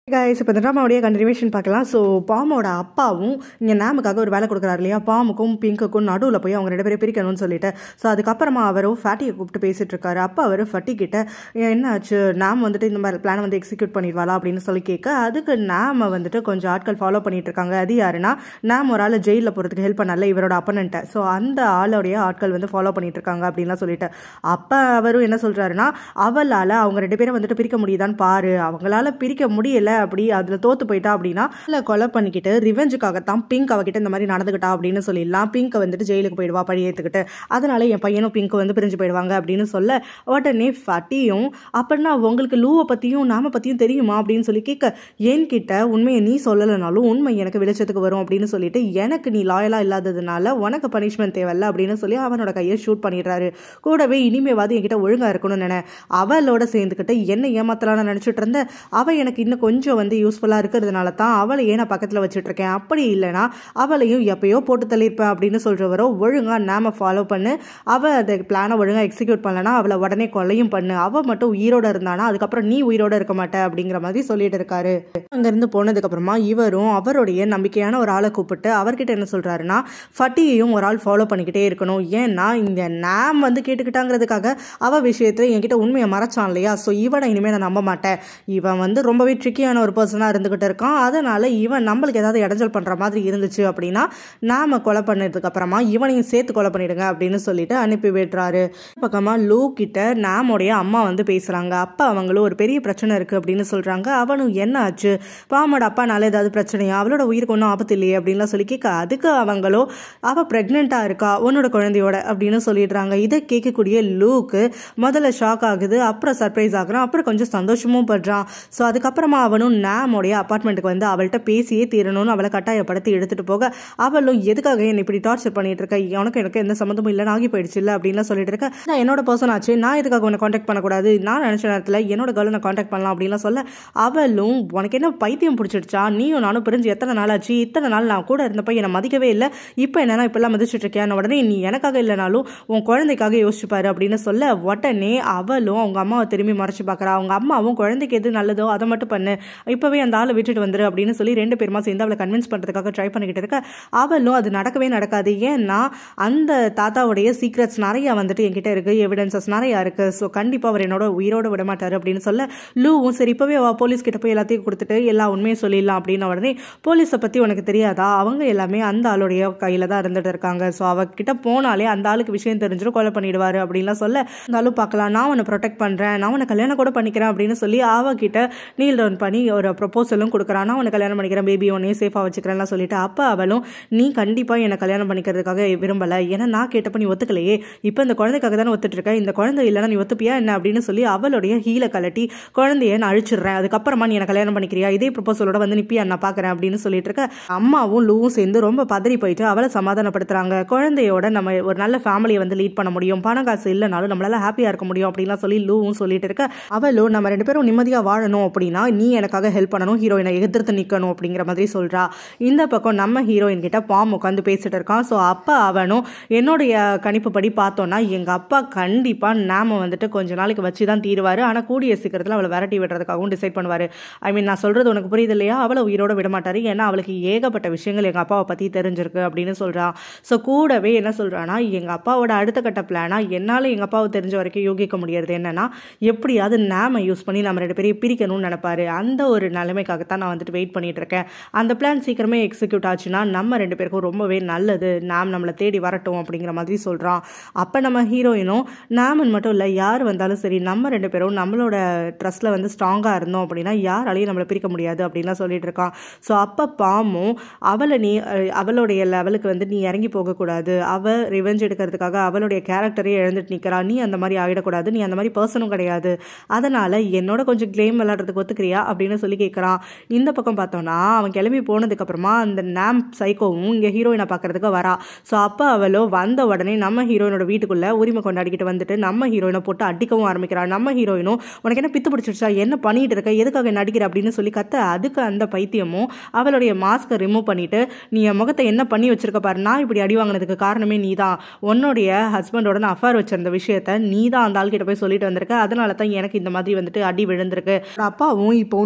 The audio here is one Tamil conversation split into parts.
கைஸ் இப்போ இந்த ட்ராமாவுடைய கண்டினியூஷன் பார்க்கலாம் ஸோ பாமோட அப்பாவும் இங்கே நேமுக்காக ஒரு வேலை கொடுக்குறாரு இல்லையா பாமுக்கும் பிங்க்குக்கும் நடுவில் போய் அவங்க ரெண்டு பேரும் பிரிக்கணும்னு சொல்லிட்டு ஸோ அதுக்கப்புறமா அவரும் ஃபேட்டியை கூப்பிட்டு பேசிட்டு இருக்காரு அப்போ அவர் ஃபட்டி கிட்ட என்ன ஆச்சு நாம் வந்துட்டு இந்த மாதிரி பிளானை வந்து எக்ஸிக்யூட் பண்ணிடுவாளா அப்படின்னு சொல்லி கேட்க அதுக்கு நாம வந்துட்டு கொஞ்சம் ஆட்கள் ஃபாலோ பண்ணிட்டு இருக்காங்க அது யாருன்னா நாம் ஒரு ஆள் ஜெயிலில் போகிறதுக்கு ஹெல்ப் பண்ணல இவரோட அப்பனண்ட்டை ஸோ அந்த ஆளுடைய ஆட்கள் வந்து ஃபாலோ பண்ணிட்டு இருக்காங்க அப்படின்லாம் சொல்லிட்டு அப்போ அவரும் என்ன சொல்றாருன்னா அவளால் அவங்க ரெண்டு பேரும் வந்துட்டு பிரிக்க முடியுதான்னு பாரு அவங்களால பிரிக்க முடியல அப்படி அதில் தோத்து போயிட்டா அப்படின்னா இல்லை கொலை பண்ணிக்கிட்டு ரிவெஞ்சுக்காகத்தான் பிங்க் அவகிட்ட இந்த மாதிரி நடந்துக்கிட்டா அப்படின்னு சொல்லிடலாம் பிங்க் வந்துட்டு ஜெயிலுக்கு போயிடுவா பழி ஏற்றுக்கிட்டு அதனால என் பையனும் பிங்க் வந்து பிரிஞ்சு போயிடுவாங்க அப்படின்னு சொல்ல உடனே ஃபட்டியும் அப்படின்னா உங்களுக்கு லூவை பற்றியும் நாம பற்றியும் தெரியுமா அப்படின்னு சொல்லி கேட்க என்கிட்ட உண்மையை நீ சொல்லலைனாலும் உண்மை எனக்கு வெளிச்சத்துக்கு வரும் அப்படின்னு சொல்லிட்டு எனக்கு நீ லாயலாக இல்லாததுனால உனக்கு பனிஷ்மெண்ட் தேவையில்ல அப்படின்னு சொல்லி அவனோட கையை ஷூட் பண்ணிடுறாரு கூடவே இனிமேவாது என்கிட்ட ஒழுங்கா இருக்கணும்னு நினை அவளோட சேர்ந்துக்கிட்டு என்ன ஏமாத்தலாம்னு நினச்சிட்டு இருந்த அவள் எனக்கு இன்னும் கொஞ்சம் வந்து யூஸ்ஃபுல்லாக இருக்கிறதுனால தான் அவளையே நான் பக்கத்தில் வச்சுட்டு இருக்கேன் அப்படி இல்லைனா அவளையும் எப்பயோ போட்டு தள்ளியிருப்பேன் அப்படின்னு சொல்கிறவரோ ஒழுங்கா நாம ஃபாலோ பண்ணு அவள் அந்த பிளானை ஒழுங்காக எக்ஸிக்யூட் பண்ணலனா அவளை உடனே கொலையும் பண்ணு அவள் மட்டும் உயிரோட இருந்தானா அதுக்கப்புறம் நீ உயிரோட இருக்க மாட்ட அப்படிங்கிற மாதிரி சொல்லிட்டு இருக்காரு அங்கேருந்து போனதுக்கப்புறமா இவரும் அவருடைய நம்பிக்கையான ஒரு ஆளை கூப்பிட்டு அவர்கிட்ட என்ன சொல்கிறாருன்னா ஃபட்டியையும் ஒரு ஆள் ஃபாலோ பண்ணிக்கிட்டே இருக்கணும் ஏன்னா இந்த நாம் வந்து கேட்டுக்கிட்டாங்கிறதுக்காக அவ விஷயத்தில் என்கிட்ட உண்மையை மறைச்சான் இல்லையா ஸோ இவனை இனிமேல் நான் நம்ப மாட்டேன் இவன் வந்து ரொம்பவே ட்ரிக்கியான ஒரு பர்சனாக இருந்துக்கிட்டு இருக்கான் அதனால இவன் நம்மளுக்கு ஏதாவது இடைஞ்சல் பண்ணுற மாதிரி இருந்துச்சு அப்படின்னா நாம கொலை பண்ணதுக்கு அப்புறமா இவனையும் சேர்த்து கொலை பண்ணிடுங்க அப்படின்னு சொல்லிட்டு அனுப்பி விடுறாரு பக்கமாக லூ கிட்ட நாமுடைய அம்மா வந்து பேசுகிறாங்க அப்பா அவங்களும் ஒரு பெரிய பிரச்சனை இருக்குது அப்படின்னு சொல்கிறாங்க அவனும் என்ன ஆச்சு பாமோட அப்பானால ஏதாவது பிரச்சனையா அவளோட உயிருக்கு ஒன்றும் ஆபத்து இல்லையே அப்படின்லாம் சொல்லி கேட்க அதுக்கு அவங்களோ அவள் ப்ரெக்னெண்ட்டாக இருக்கா உன்னோட குழந்தையோட அப்படின்னு சொல்லிடுறாங்க இதை கேட்கக்கூடிய லூக்கு முதல்ல ஷாக் ஆகுது அப்புறம் சர்ப்ரைஸ் ஆகுறான் அப்புறம் கொஞ்சம் சந்தோஷமும் படுறான் ஸோ அதுக்கப்புறமா அவனும் நாமோடைய அப்பார்ட்மெண்ட்டுக்கு வந்து அவள்கிட்ட பேசியே தீரணும்னு அவளை கட்டாயப்படுத்தி எடுத்துட்டு போக அவளும் எதுக்காக என்னை இப்படி டார்ச்சர் பண்ணிட்டு இருக்க உனக்கு எனக்கு எந்த சம்மந்தமும் இல்லை ஆகி போயிடுச்சு இல்லை அப்படின்லாம் சொல்லிட்டு இருக்க நான் என்னோட பர்சன் ஆச்சு நான் எதுக்காக உன்னை காண்டாக்ட் பண்ணக்கூடாது நான் நினச்ச நேரத்தில் என்னோட கேர்ளை நான் காண்டாக்ட் பண்ணலாம் அப்படின்லாம் சொல்ல அவளும் உனக்கு என்ன பைத்தியம் பிடிச்சிடுச்சா நீயும் நானும் பிரிஞ்சு எத்தனை நாள் ஆச்சு இத்தனை நாள் நான் கூட இருந்தப்ப என்னை மதிக்கவே இல்லை இப்போ என்னன்னா இப்பெல்லாம் மதிச்சுட்டு இருக்கியான உடனே நீ எனக்காக இல்லைனாலும் உன் குழந்தைக்காக யோசிச்சுப்பாரு அப்படின்னு சொல்ல உடனே அவளும் அவங்க அம்மாவை திரும்பி மறைச்சு பார்க்குறா அவங்க அம்மாவும் குழந்தைக்கு எது நல்லதோ அதை மட்டும் பண்ணு இப்போவே அந்த ஆளை விட்டுட்டு வந்துரு அப்படின்னு சொல்லி ரெண்டு பேருமா சேர்ந்து அவளை கன்வின்ஸ் பண்ணுறதுக்காக ட்ரை பண்ணிக்கிட்டு இருக்க அவளும் அது நடக்கவே நடக்காது ஏன்னா அந்த தாத்தாவுடைய சீக்ரெட்ஸ் நிறைய வந்துட்டு என்கிட்ட இருக்கு எவிடன்சஸ் நிறையா இருக்கு ஸோ கண்டிப்பாக அவர் என்னோட உயிரோட விட மாட்டாரு அப்படின்னு சொல்ல லூவும் சரி இப்போவே அவள் போலீஸ் கிட்ட போய் எல்லாத்தையும் கொடுத்துட்டு எல்லா உண்மையும் சொல்லிடலாம் அப்படின்னு உடனே போலீஸை பற்றி உனக்கு தெரியாதா அவங்க எல்லாமே அந்த ஆளுடைய கையில் தான் இருந்துட்டு இருக்காங்க ஸோ அவகிட்ட போனாலே அந்த ஆளுக்கு விஷயம் தெரிஞ்சிடும் கொலை பண்ணிடுவாரு அப்படின்லாம் சொல்ல அந்த ஆளு பார்க்கலாம் நான் உன்னை ப்ரொடெக்ட் பண்ணுறேன் நான் உன்னை கல்யாணம் கூட பண்ணிக்கிறேன் அப்படின்னு சொல்லி அவகிட்ட நீல் டவுன் பண்ணி ஒரு ப்ரொபோசலும் கொடுக்குறான் நான் உன்னை கல்யாணம் பண்ணிக்கிறேன் பேபி உன்னையும் சேஃபாக வச்சுக்கிறேன்லாம் சொல்லிட்டு அப்போ அவளும் நீ கண்டிப்பாக என்னை கல்யாணம் பண்ணிக்கிறதுக்காக விரும்பலை ஏன்னா நான் கேட்டப்ப நீ ஒத்துக்கலையே இப்போ இந்த குழந்தைக்காக தானே ஒத்துட்டு இருக்க இந்த குழந்தை இல்லைன்னா நீ ஒத்துப்பியா என்ன அப்படின்னு சொல்லி அவளுடைய ஹீலை கலட்டி குழந்தைய நான் அழிச்சிடுறேன் அதுக்கப்புறமா நீ என்னை கல்யாணம் பண்ணிக்கிறியா இதே ப்ரொபோசலோட வந்து நிப்பியா நான் பார்க்குறேன் அப்படின்னு சொல்லிட்டு இருக்க அம்மாவும் லூவும் சேர்ந்து ரொம்ப பதறி போயிட்டு அவளை சமாதானப்படுத்துறாங்க குழந்தையோட நம்ம ஒரு நல்ல ஃபேமிலியை வந்து லீட் பண்ண முடியும் பணம் காசு இல்லைனாலும் நம்மளால ஹாப்பியாக இருக்க முடியும் அப்படின்லாம் சொல்லி லூவும் சொல்லிட்டு இருக்க அவளும் நம்ம ரெண்டு பேரும் நிம்மதியாக வாழணும் அப்படின்னா நீ எனக்காக ஹெல்ப் பண்ணணும் ஹீரோயினை எதிர்த்து நிற்கணும் அப்படிங்கிற மாதிரி சொல்றா இந்த பக்கம் நம்ம ஹீரோயின் கிட்ட பாம் உட்காந்து பேசிட்டு இருக்கான் ஸோ அப்பா அவனும் என்னுடைய கணிப்புப்படி பார்த்தோன்னா எங்கள் அப்பா கண்டிப்பாக நாம வந்துட்டு கொஞ்ச நாளைக்கு வச்சு தான் தீருவார் ஆனால் கூடிய சீக்கிரத்தில் அவளை விரட்டி விடுறதுக்காகவும் டிசைட் பண்ணுவார் ஐ மீன் நான் சொல்கிறது உனக்கு புரியுது இல்லையா அவளை உயிரோட விட மாட்டார் ஏன்னா அவளுக்கு ஏகப்பட்ட விஷயங்கள் எங்கள் அப்பாவை பற்றி தெரிஞ்சிருக்கு அப்படின்னு சொல்கிறான் ஸோ கூடவே என்ன சொல்கிறான்னா எங்கள் அப்பாவோட அடுத்த கட்ட பிளானாக என்னால் எங்கள் அப்பாவை தெரிஞ்ச வரைக்கும் யோகிக்க முடியாது என்னன்னா எப்படியாவது நாம யூஸ் பண்ணி நம்ம ரெண்டு பேரையும் பிரிக்கணும்னு நினைப்பாரு அந்த ஒரு நிலைமைக்காகத்தான் நான் வந்துட்டு வெயிட் பண்ணிட்டு இருக்கேன் அந்த பிளான் சீக்கிரமே எக்ஸிக்யூட் ஆச்சுன்னா நம்ம ரெண்டு பேருக்கும் ரொம்பவே நல்லது நாம் நம்மளை தேடி வரட்டும் அப்படிங்கிற மாதிரி சொல்கிறான் அப்போ நம்ம ஹீரோயினும் நாமன் மட்டும் இல்லை யார் வந்தாலும் சரி நம்ம ரெண்டு பேரும் நம்மளோட ட்ரஸ்ட்டில் வந்து ஸ்ட்ராங்காக இருந்தோம் அப்படின்னா யாராலையும் நம்மளை பிரிக்க முடியாது அப்படின்லாம் சொல்லிட்டு இருக்கான் ஸோ அப்போ பாமும் அவளை நீ அஹ், அவளுடைய லெவலுக்கு வந்து நீ இறங்கி போகக்கூடாது அவள் ரிவெஞ்ச் எடுக்கிறதுக்காக அவளுடைய கேரக்டரே இழந்துட்டு நிற்கிறா நீ அந்த மாதிரி ஆகிடக்கூடாது நீ அந்த மாதிரி பர்சனும் கிடையாது அதனால் என்னோட கொஞ்சம் கேம் விளையாடுறதுக்கு ஒத்துக்கிறியா அப்படின்னு சொல்லி கேட்குறான் இந்த பக்கம் பார்த்தோன்னா அவன் கிளம்பி போனதுக்கப்புறமா அந்த நேம் சைக்கோவும் இங்கே ஹீரோயினை பார்க்கறதுக்கு வரா ஸோ அப்போ அவளோ வந்த உடனே நம்ம ஹீரோயினோட வீட்டுக்குள்ளே உரிமை கொண்டாடிக்கிட்டு வந்துட்டு நம்ம ஹீரோயினை போட்டு அடிக்கவும் ஆரம்பிக்கிறான் நம்ம ஹீரோயினும் உனக்கு என்ன பித்து பிடிச்சிருச்சா என்ன பண்ணிட்டு இருக்க எதுக்காக நடிக்கிற அப்படின்னு சொல்லி கத்த அதுக்கு அந்த பைத்தியமும் அவளுடைய மாஸ்கை ரிமூவ் பண்ணிட்டு நீ என் முகத்தை என்ன பண்ணி வச்சிருக்க பாரு நான் இப்படி அடி வாங்கினதுக்கு காரணமே நீ தான் உன்னுடைய ஹஸ்பண்டோட நான் அஃபேர் வச்சிருந்த விஷயத்த நீ தான் அந்த ஆள்கிட்ட போய் சொல்லிட்டு வந்திருக்க அதனால தான் எனக்கு இந்த மாதிரி வந்துட்டு அடி விழுந்திருக்கு அப்பாவும் இப்போ உண்மை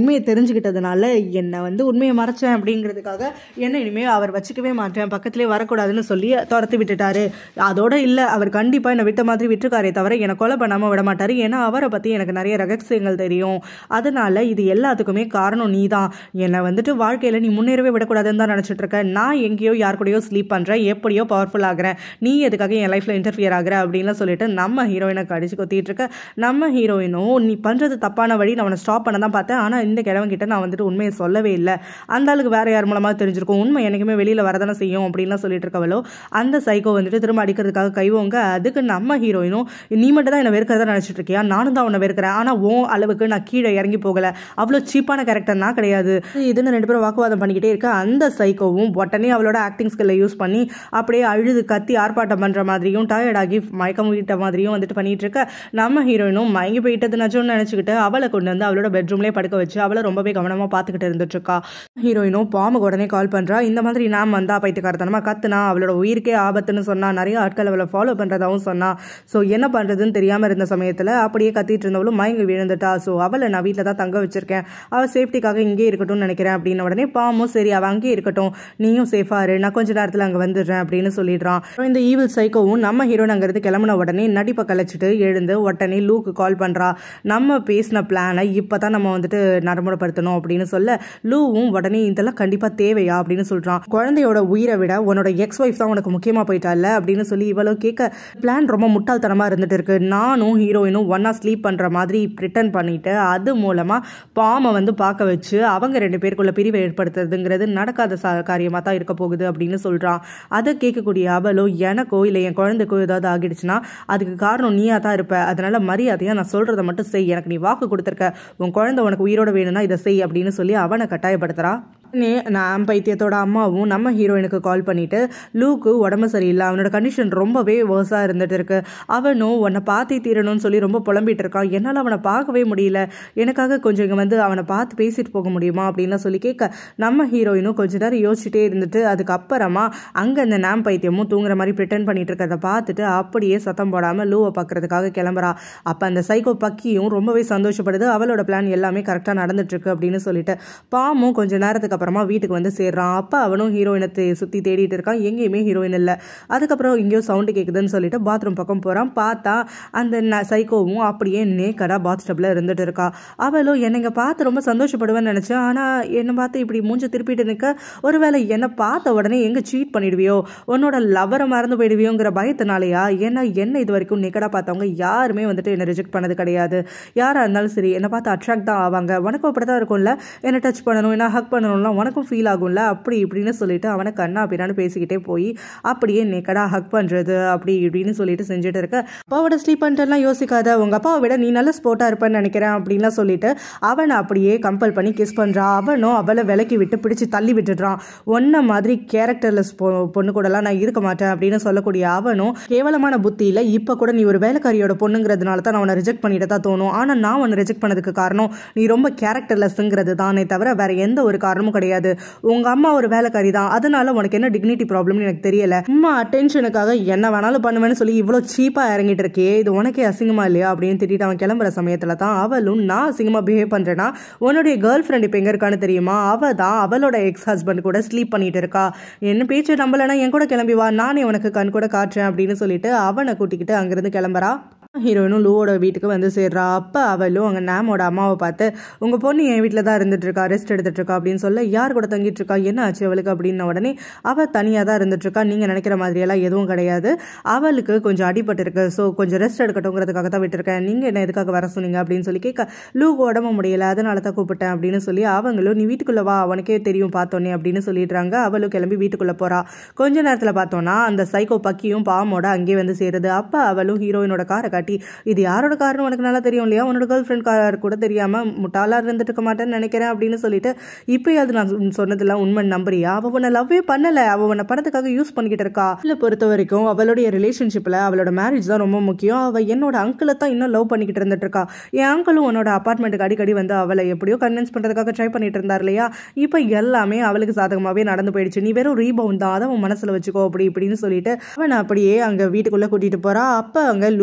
உண்மையை தெரிஞ்சுக்கிட்டதுனால என்னை வந்து உண்மையை மறைச்சேன் அப்படிங்கிறதுக்காக என்ன இனிமேல் அவர் வச்சுக்கவே மாட்டேன் பக்கத்துலேயே வரக்கூடாதுன்னு சொல்லி துரத்தி விட்டுட்டாரு அதோட இல்லை அவர் கண்டிப்பாக என்னை விட்ட மாதிரி விட்டுருக்காரே தவிர என்னை கொலை பண்ணாமல் விட மாட்டார் ஏன்னா அவரை பற்றி எனக்கு நிறைய ரகசியங்கள் தெரியும் அதனால இது எல்லாத்துக்குமே காரணம் நீ தான் என்னை வந்துட்டு வாழ்க்கையில் நீ முன்னேறவே விடக்கூடாதுன்னு தான் நினச்சிட்டு இருக்க நான் எங்கேயோ யார் கூடயோ ஸ்லீப் பண்ணுறேன் எப்படியோ பவர்ஃபுல் ஆகிறேன் நீ எதுக்காக என் லைஃப்பில் இன்டர்ஃபியர் ஆகிற அப்படின்லாம் சொல்லிட்டு நம்ம ஹீரோயினை கடிச்சு கொத்திட்டு இருக்க நம்ம ஹீரோயினும் நீ பண்ணுறது தப்பான வழி நான் அவனை ஸ்டாப் பண்ண தான் பார்த்தேன் ஆனால் இந்த கிழவன் கிட்ட நான் வந்துட்டு உண்மையை சொல்லவே இல்லை அந்த ஆளுக்கு வேற யார் மூலமாக தெரிஞ்சிருக்கும் உண்மை எனக்குமே வெளியில் வரதானே செய்யும் அப்படின்லாம் சொல்லிட்டு இருக்கவளோ அந்த சைக்கோ வந்துட்டு திரும்ப அடிக்கிறதுக்காக கைவோங்க அதுக்கு நம்ம ஹீரோயினும் நீ மட்டும் தான் என்னை வெறுக்கிறதா நினச்சிட்டு இருக்கியா நானும் தான் உன்னை வெறுக்கிறேன் ஆனால் உன் அளவுக்கு நான் கீழே இறங்கி போகல அவ்வளோ சீப்பான கேரக்டர் நான் கிடையாது இதுன்னு ரெண்டு பேரும் வாக்குவாதம் பண்ணிக்கிட்டே இருக்க அந்த சைக்கோவும் உடனே அவளோட ஆக்டிங் ஸ்கில்லை யூஸ் பண்ணி அப்படியே அழுது கத்தி ஆர்ப்பாட்டம் பண்ணுற மாதிரியும் டயர்டாகி மயக்கம் விட்ட மாதிரியும் வந்துட்டு பண்ணிட்டு இருக்க நம்ம ஹீரோயினும் மயங்கி போயிட்டது நச்சோன்னு நினச்சிக்கிட்டு அவளை கொண்டு வந்து அவளோட பெட்ரூம்லேயே படுக்க வச்சு அவளை ரொம்பவே கவனமாக பார்த்துக்கிட்டு இருந்துட்டு இருக்கா ஹீரோயினும் பாம்புக்கு உடனே கால் பண்ணுறா இந்த மாதிரி நாம் வந்தா பைத்தியக்காரத்தனமா கத்துனா அவளோட உயிருக்கே ஆபத்துன்னு சொன்னா நிறைய ஆட்கள் அவளை ஃபாலோ பண்ணுறதாவும் சொன்னா ஸோ என்ன பண்ணுறதுன்னு தெரியாமல் இருந்த சமயத்தில் அப்படியே கத்திட்டு இருந்தவளும் மயங்கி விழுந்துட்டா ஸோ அவளை நான் வீட்டில் தான் தங்க வச்சிருக்கேன் அவள் சேஃப்டிக்காக இங்கே இருக்கட்டும்னு நினைக்கிறேன் அப்படின்ன உடனே பாமும் சரி அவள் அங்கேயே இருக்கட்டும் நீயும் சேஃபாக இரு நான் கொஞ்ச நேரத்தில் அங்கே வந்துடுறேன் அப்படின்னு சொல்லிடுறான் அப்புறம் இந்த ஈவில் சைக்கோவும் நம்ம ஹீரோன் அங்கிருந்து கிளம்புன உடனே நடிப்பை கலைச்சிட்டு எழுந்து உடனே லூக்கு கால் பண்ணுறா நம்ம பேசின பிளானை இப்போ தான் நம்ம வந்துட்டு நடைமுறைப்படுத்தணும் அப்படின்னு சொல்ல லூவும் உடனே இதெல்லாம் கண்டிப்பாக தேவையா அப்படின்னு சொல்கிறான் குழந்தையோட உயிரை விட உன்னோட எக்ஸ் ஒய்ஃப் தான் உனக்கு முக்கியமாக போயிட்டால அப்படின்னு சொல்லி இவ்வளோ கேட்க பிளான் ரொம்ப முட்டாள்தனமாக இருந்துட்டு இருக்கு நானும் ஹீரோயினும் ஒன்றா ஸ்லீப் பண்ணுற மாதிரி ப்ரிட்டன் பண்ணிட்டு அது மூலமாக பாமை வந்து பார்க்க வச்சு அவங்க ரெண்டு பேருக்குள்ள பிரிவை ஏற்படுத்துறதுங்கிறது நடக்காத சா காரியமாக தான் இருக்க போகுது அப்படின்னு சொல்கிறான் அதை கேட்கக்கூடிய அவளோ எனக்கோ இல்லை என் குழந்தைக்கோ ஏதாவது ஆகிடுச்சுன்னா அதுக்கு காரணம் நீயா தான் இருப்ப அதனால மரியாதையாக நான் சொல்கிறத மட்டும் செய் எனக்கு நீ வாக்கு கொடுத்துருக்க உன் குழந்தை உனக்கு உயிரோட வேணும்னா இதை செய் அப்படின்னு சொல்லி அவனை கட்டாயப்படுத்துறா உடனே நான் பைத்தியத்தோட அம்மாவும் நம்ம ஹீரோயினுக்கு கால் பண்ணிட்டு லூக்கு உடம்பு சரியில்லை அவனோட கண்டிஷன் ரொம்பவே வேர்ஸாக இருந்துட்டு இருக்கு அவனும் உன்னை பார்த்தே தீரணும்னு சொல்லி ரொம்ப புலம்பிட்டு இருக்கான் என்னால் அவனை பார்க்கவே முடியல எனக்காக கொஞ்சம் இங்கே வந்து அவனை பார்த்து பேசிட்டு போக முடியுமா அப்படின்லாம் சொல்லி கேட்க நம்ம ஹீரோயினும் கொஞ்ச நேரம் யோசிச்சுட்டே இருந்துட்டு அதுக்கப்புறமா அங்கே இந்த நாம் பைத்தியமும் தூங்குற மாதிரி ப்ரிட்டன் பண்ணிட்டு இருக்கிறத பார்த்துட்டு அப்படியே சத்தம் போடாமல் லூவை பார்க்கறதுக்காக கிளம்புறா அப்போ அந்த சைக்கோ பக்கியும் ரொம்பவே சந்தோஷப்படுது அவளோட பிளான் எல்லாமே கரெக்டாக நடந்துட்டு இருக்கு அப்படின்னு சொல்லிட்டு பாமும் கொஞ்ச நேரத்துக்கு அப்புறமா வீட்டுக்கு வந்து சேர்றான் அப்போ அவனும் ஹீரோயினை தே சுற்றி தேடிட்டு இருக்கான் எங்கேயுமே ஹீரோயின் இல்லை அதுக்கப்புறம் எங்கேயோ சவுண்டு கேட்குதுன்னு சொல்லிட்டு பாத்ரூம் பக்கம் போகிறான் பார்த்தா அந்த ந- சைக்கோவும் அப்படியே நேக்கடாக பாத் டப்பில் இருந்துட்டு இருக்கா அவளும் என்னை பார்த்து ரொம்ப சந்தோஷப்படுவேன்னு நினச்சேன் ஆனால் என்னை பார்த்து இப்படி மூஞ்ச திருப்பிட்டு நிற்க ஒருவேளை என்னை பார்த்த உடனே எங்கே சீட் பண்ணிடுவியோ உன்னோட லவரை மறந்து போயிடுவியோங்கிற பயத்தினாலயா ஏன்னா என்ன இது வரைக்கும் நேக்கடாக பார்த்தவங்க யாருமே வந்துட்டு என்னை ரிஜெக்ட் பண்ணது கிடையாது யாராக இருந்தாலும் சரி என்னை பார்த்து அட்ராக்ட் தான் ஆவாங்க உனக்கும் அப்படி தான் இருக்கும்ல என்னை டச் பண்ணணும் என்ன ஹக் பண்ணணும்லாம் உனக்கும் ஃபீல் ஆகும்ல அப்படி இப்படின்னு சொல்லிட்டு அவனை கண்ணா அப்படின்னு பேசிக்கிட்டே போய் அப்படியே நேக்கடா ஹக் பண்ணுறது அப்படி இப்படின்னு சொல்லிட்டு செஞ்சுட்டு இருக்க அப்பாவோட ஸ்லீப் பண்ணிட்டுலாம் யோசிக்காத உங்கள் அப்பாவை விட நீ நல்ல ஸ்போர்ட்டாக இருப்பேன்னு நினைக்கிறேன் அப்படின்லாம் சொல்லிட்டு அவனை அப்படியே கம்பல் பண்ணி கிஸ் பண்ணுறா அவனும் அவளை விலக்கி விட்டு பிடிச்சி தள்ளி விட்டுடுறான் ஒன்ன மாதிரி கேரக்டர்லெஸ் பொண்ணு கூடலாம் நான் இருக்க மாட்டேன் அப்படின்னு சொல்லக்கூடிய அவனும் கேவலமான புத்தியில் இப்போ கூட நீ ஒரு வேலைக்காரியோட பொண்ணுங்கிறதுனால தான் நான் உன்னை ரிஜெக்ட் பண்ணிட்டு தான் தோணும் ஆனால் நான் உன்னை ரிஜெக்ட் பண்ணதுக்கு காரணம் நீ ரொம்ப கேரக்டர்லெஸ்ங்கிறது தானே தவிர வேற எந்த ஒரு காரணமும் கிடையாது உங்க அம்மா ஒரு வேலைக்காரி தான் அதனால உனக்கு என்ன டிக்னிட்டி ப்ராப்ளம்னு எனக்கு தெரியல அம்மா அட்டென்ஷனுக்காக என்ன வேணாலும் பண்ணுவேன்னு சொல்லி இவ்வளோ சீப்பாக இறங்கிட்டு இருக்கே இது உனக்கே அசிங்கமா இல்லையா அப்படின்னு திட்டிட்டு அவன் கிளம்புற சமயத்தில் தான் அவளும் நான் அசிங்கமாக பிஹேவ் பண்ணுறேன்னா உன்னுடைய கேர்ள் ஃப்ரெண்ட் இப்போ எங்கே இருக்கான்னு தெரியுமா அவ தான் அவளோட எக்ஸ் ஹஸ்பண்ட் கூட ஸ்லீப் பண்ணிட்டு இருக்கா என்ன பேச்சு நம்பலைன்னா என் கூட கிளம்பி வா நானே உனக்கு கண் கூட காட்டுறேன் அப்படின்னு சொல்லிட்டு அவனை கூட்டிக்கிட்டு அங்கிருந்து கிளம்புறா ஹீரோயினும் லூவோட வீட்டுக்கு வந்து சேர்றா அப்போ அவளும் அங்கே நேமோட அம்மாவை பார்த்து உங்கள் பொண்ணு என் வீட்டில் தான் இருந்துட்டு இருக்கா ரெஸ்ட் எடுத்துட்டு இருக்கா அப்படின்னு சொல்ல யார் கூட தங்கிட்டு இருக்கா என்ன ஆச்சு அவளுக்கு அப்படின்ன உடனே அவள் தனியாக தான் இருந்துட்டு இருக்கா நீங்கள் நினைக்கிற மாதிரியெல்லாம் எதுவும் கிடையாது அவளுக்கு கொஞ்சம் அடிபட்டு இருக்கு ஸோ கொஞ்சம் ரெஸ்ட் எடுக்கட்டுங்கிறதுக்காக தான் விட்டுருக்கேன் நீங்கள் என்ன எதுக்காக வர சொன்னீங்க அப்படின்னு சொல்லி கேட்க லூக்கு உடம்பு முடியல அதனால தான் கூப்பிட்டேன் அப்படின்னு சொல்லி அவங்களும் நீ வீட்டுக்குள்ளே வா அவனுக்கே தெரியும் பார்த்தோன்னே அப்படின்னு சொல்லிடுறாங்க அவளும் கிளம்பி வீட்டுக்குள்ளே போறா கொஞ்ச நேரத்தில் பார்த்தோன்னா அந்த சைக்கோ பக்கியும் பாமோட அங்கேயே வந்து சேருது அப்போ அவளும் ஹீரோயினோட காரை காட்டி இது யாரோட கார்னு உனக்கு நல்லா தெரியும் இல்லையா உன்னோட கேர்ள் ஃப்ரெண்ட் கார் கூட தெரியாம முட்டாளா இருந்துட்டு இருக்க மாட்டேன்னு நினைக்கிறேன் அப்படின்னு சொல்லிட்டு இப்பயாவது நான் சொ- சொன்னதெல்லாம் உண்மை நம்புறியா அவ உன்னை லவ்வே பண்ணல அவ உன்னை பணத்துக்காக யூஸ் பண்ணிக்கிட்டு இருக்கா இல்ல பொறுத்த வரைக்கும் அவளுடைய ரிலேஷன்ஷிப்ல அவளோட மேரேஜ் தான் ரொம்ப முக்கியம் அவ என்னோட அங்கிளை தான் இன்னும் லவ் பண்ணிக்கிட்டு இருந்துட்டு இருக்கா என் அங்கிளும் உன்னோட அப்பார்ட்மெண்ட்டுக்கு அடிக்கடி வந்து அவளை எப்படியோ கன்வின்ஸ் பண்றதுக்காக ட்ரை பண்ணிட்டு இருந்தார் இல்லையா இப்போ எல்லாமே அவளுக்கு சாதகமாவே நடந்து போயிடுச்சு நீ வெறும் ரீபவுண்ட் தான் அதை உன் மனசுல வச்சுக்கோ அப்படி இப்படின்னு சொல்லிட்டு அவன் அப்படியே அங்க வீட்டுக்குள்ள கூட்டிட்டு போறா அப்ப அங்க லூ பெட்ரூம்ல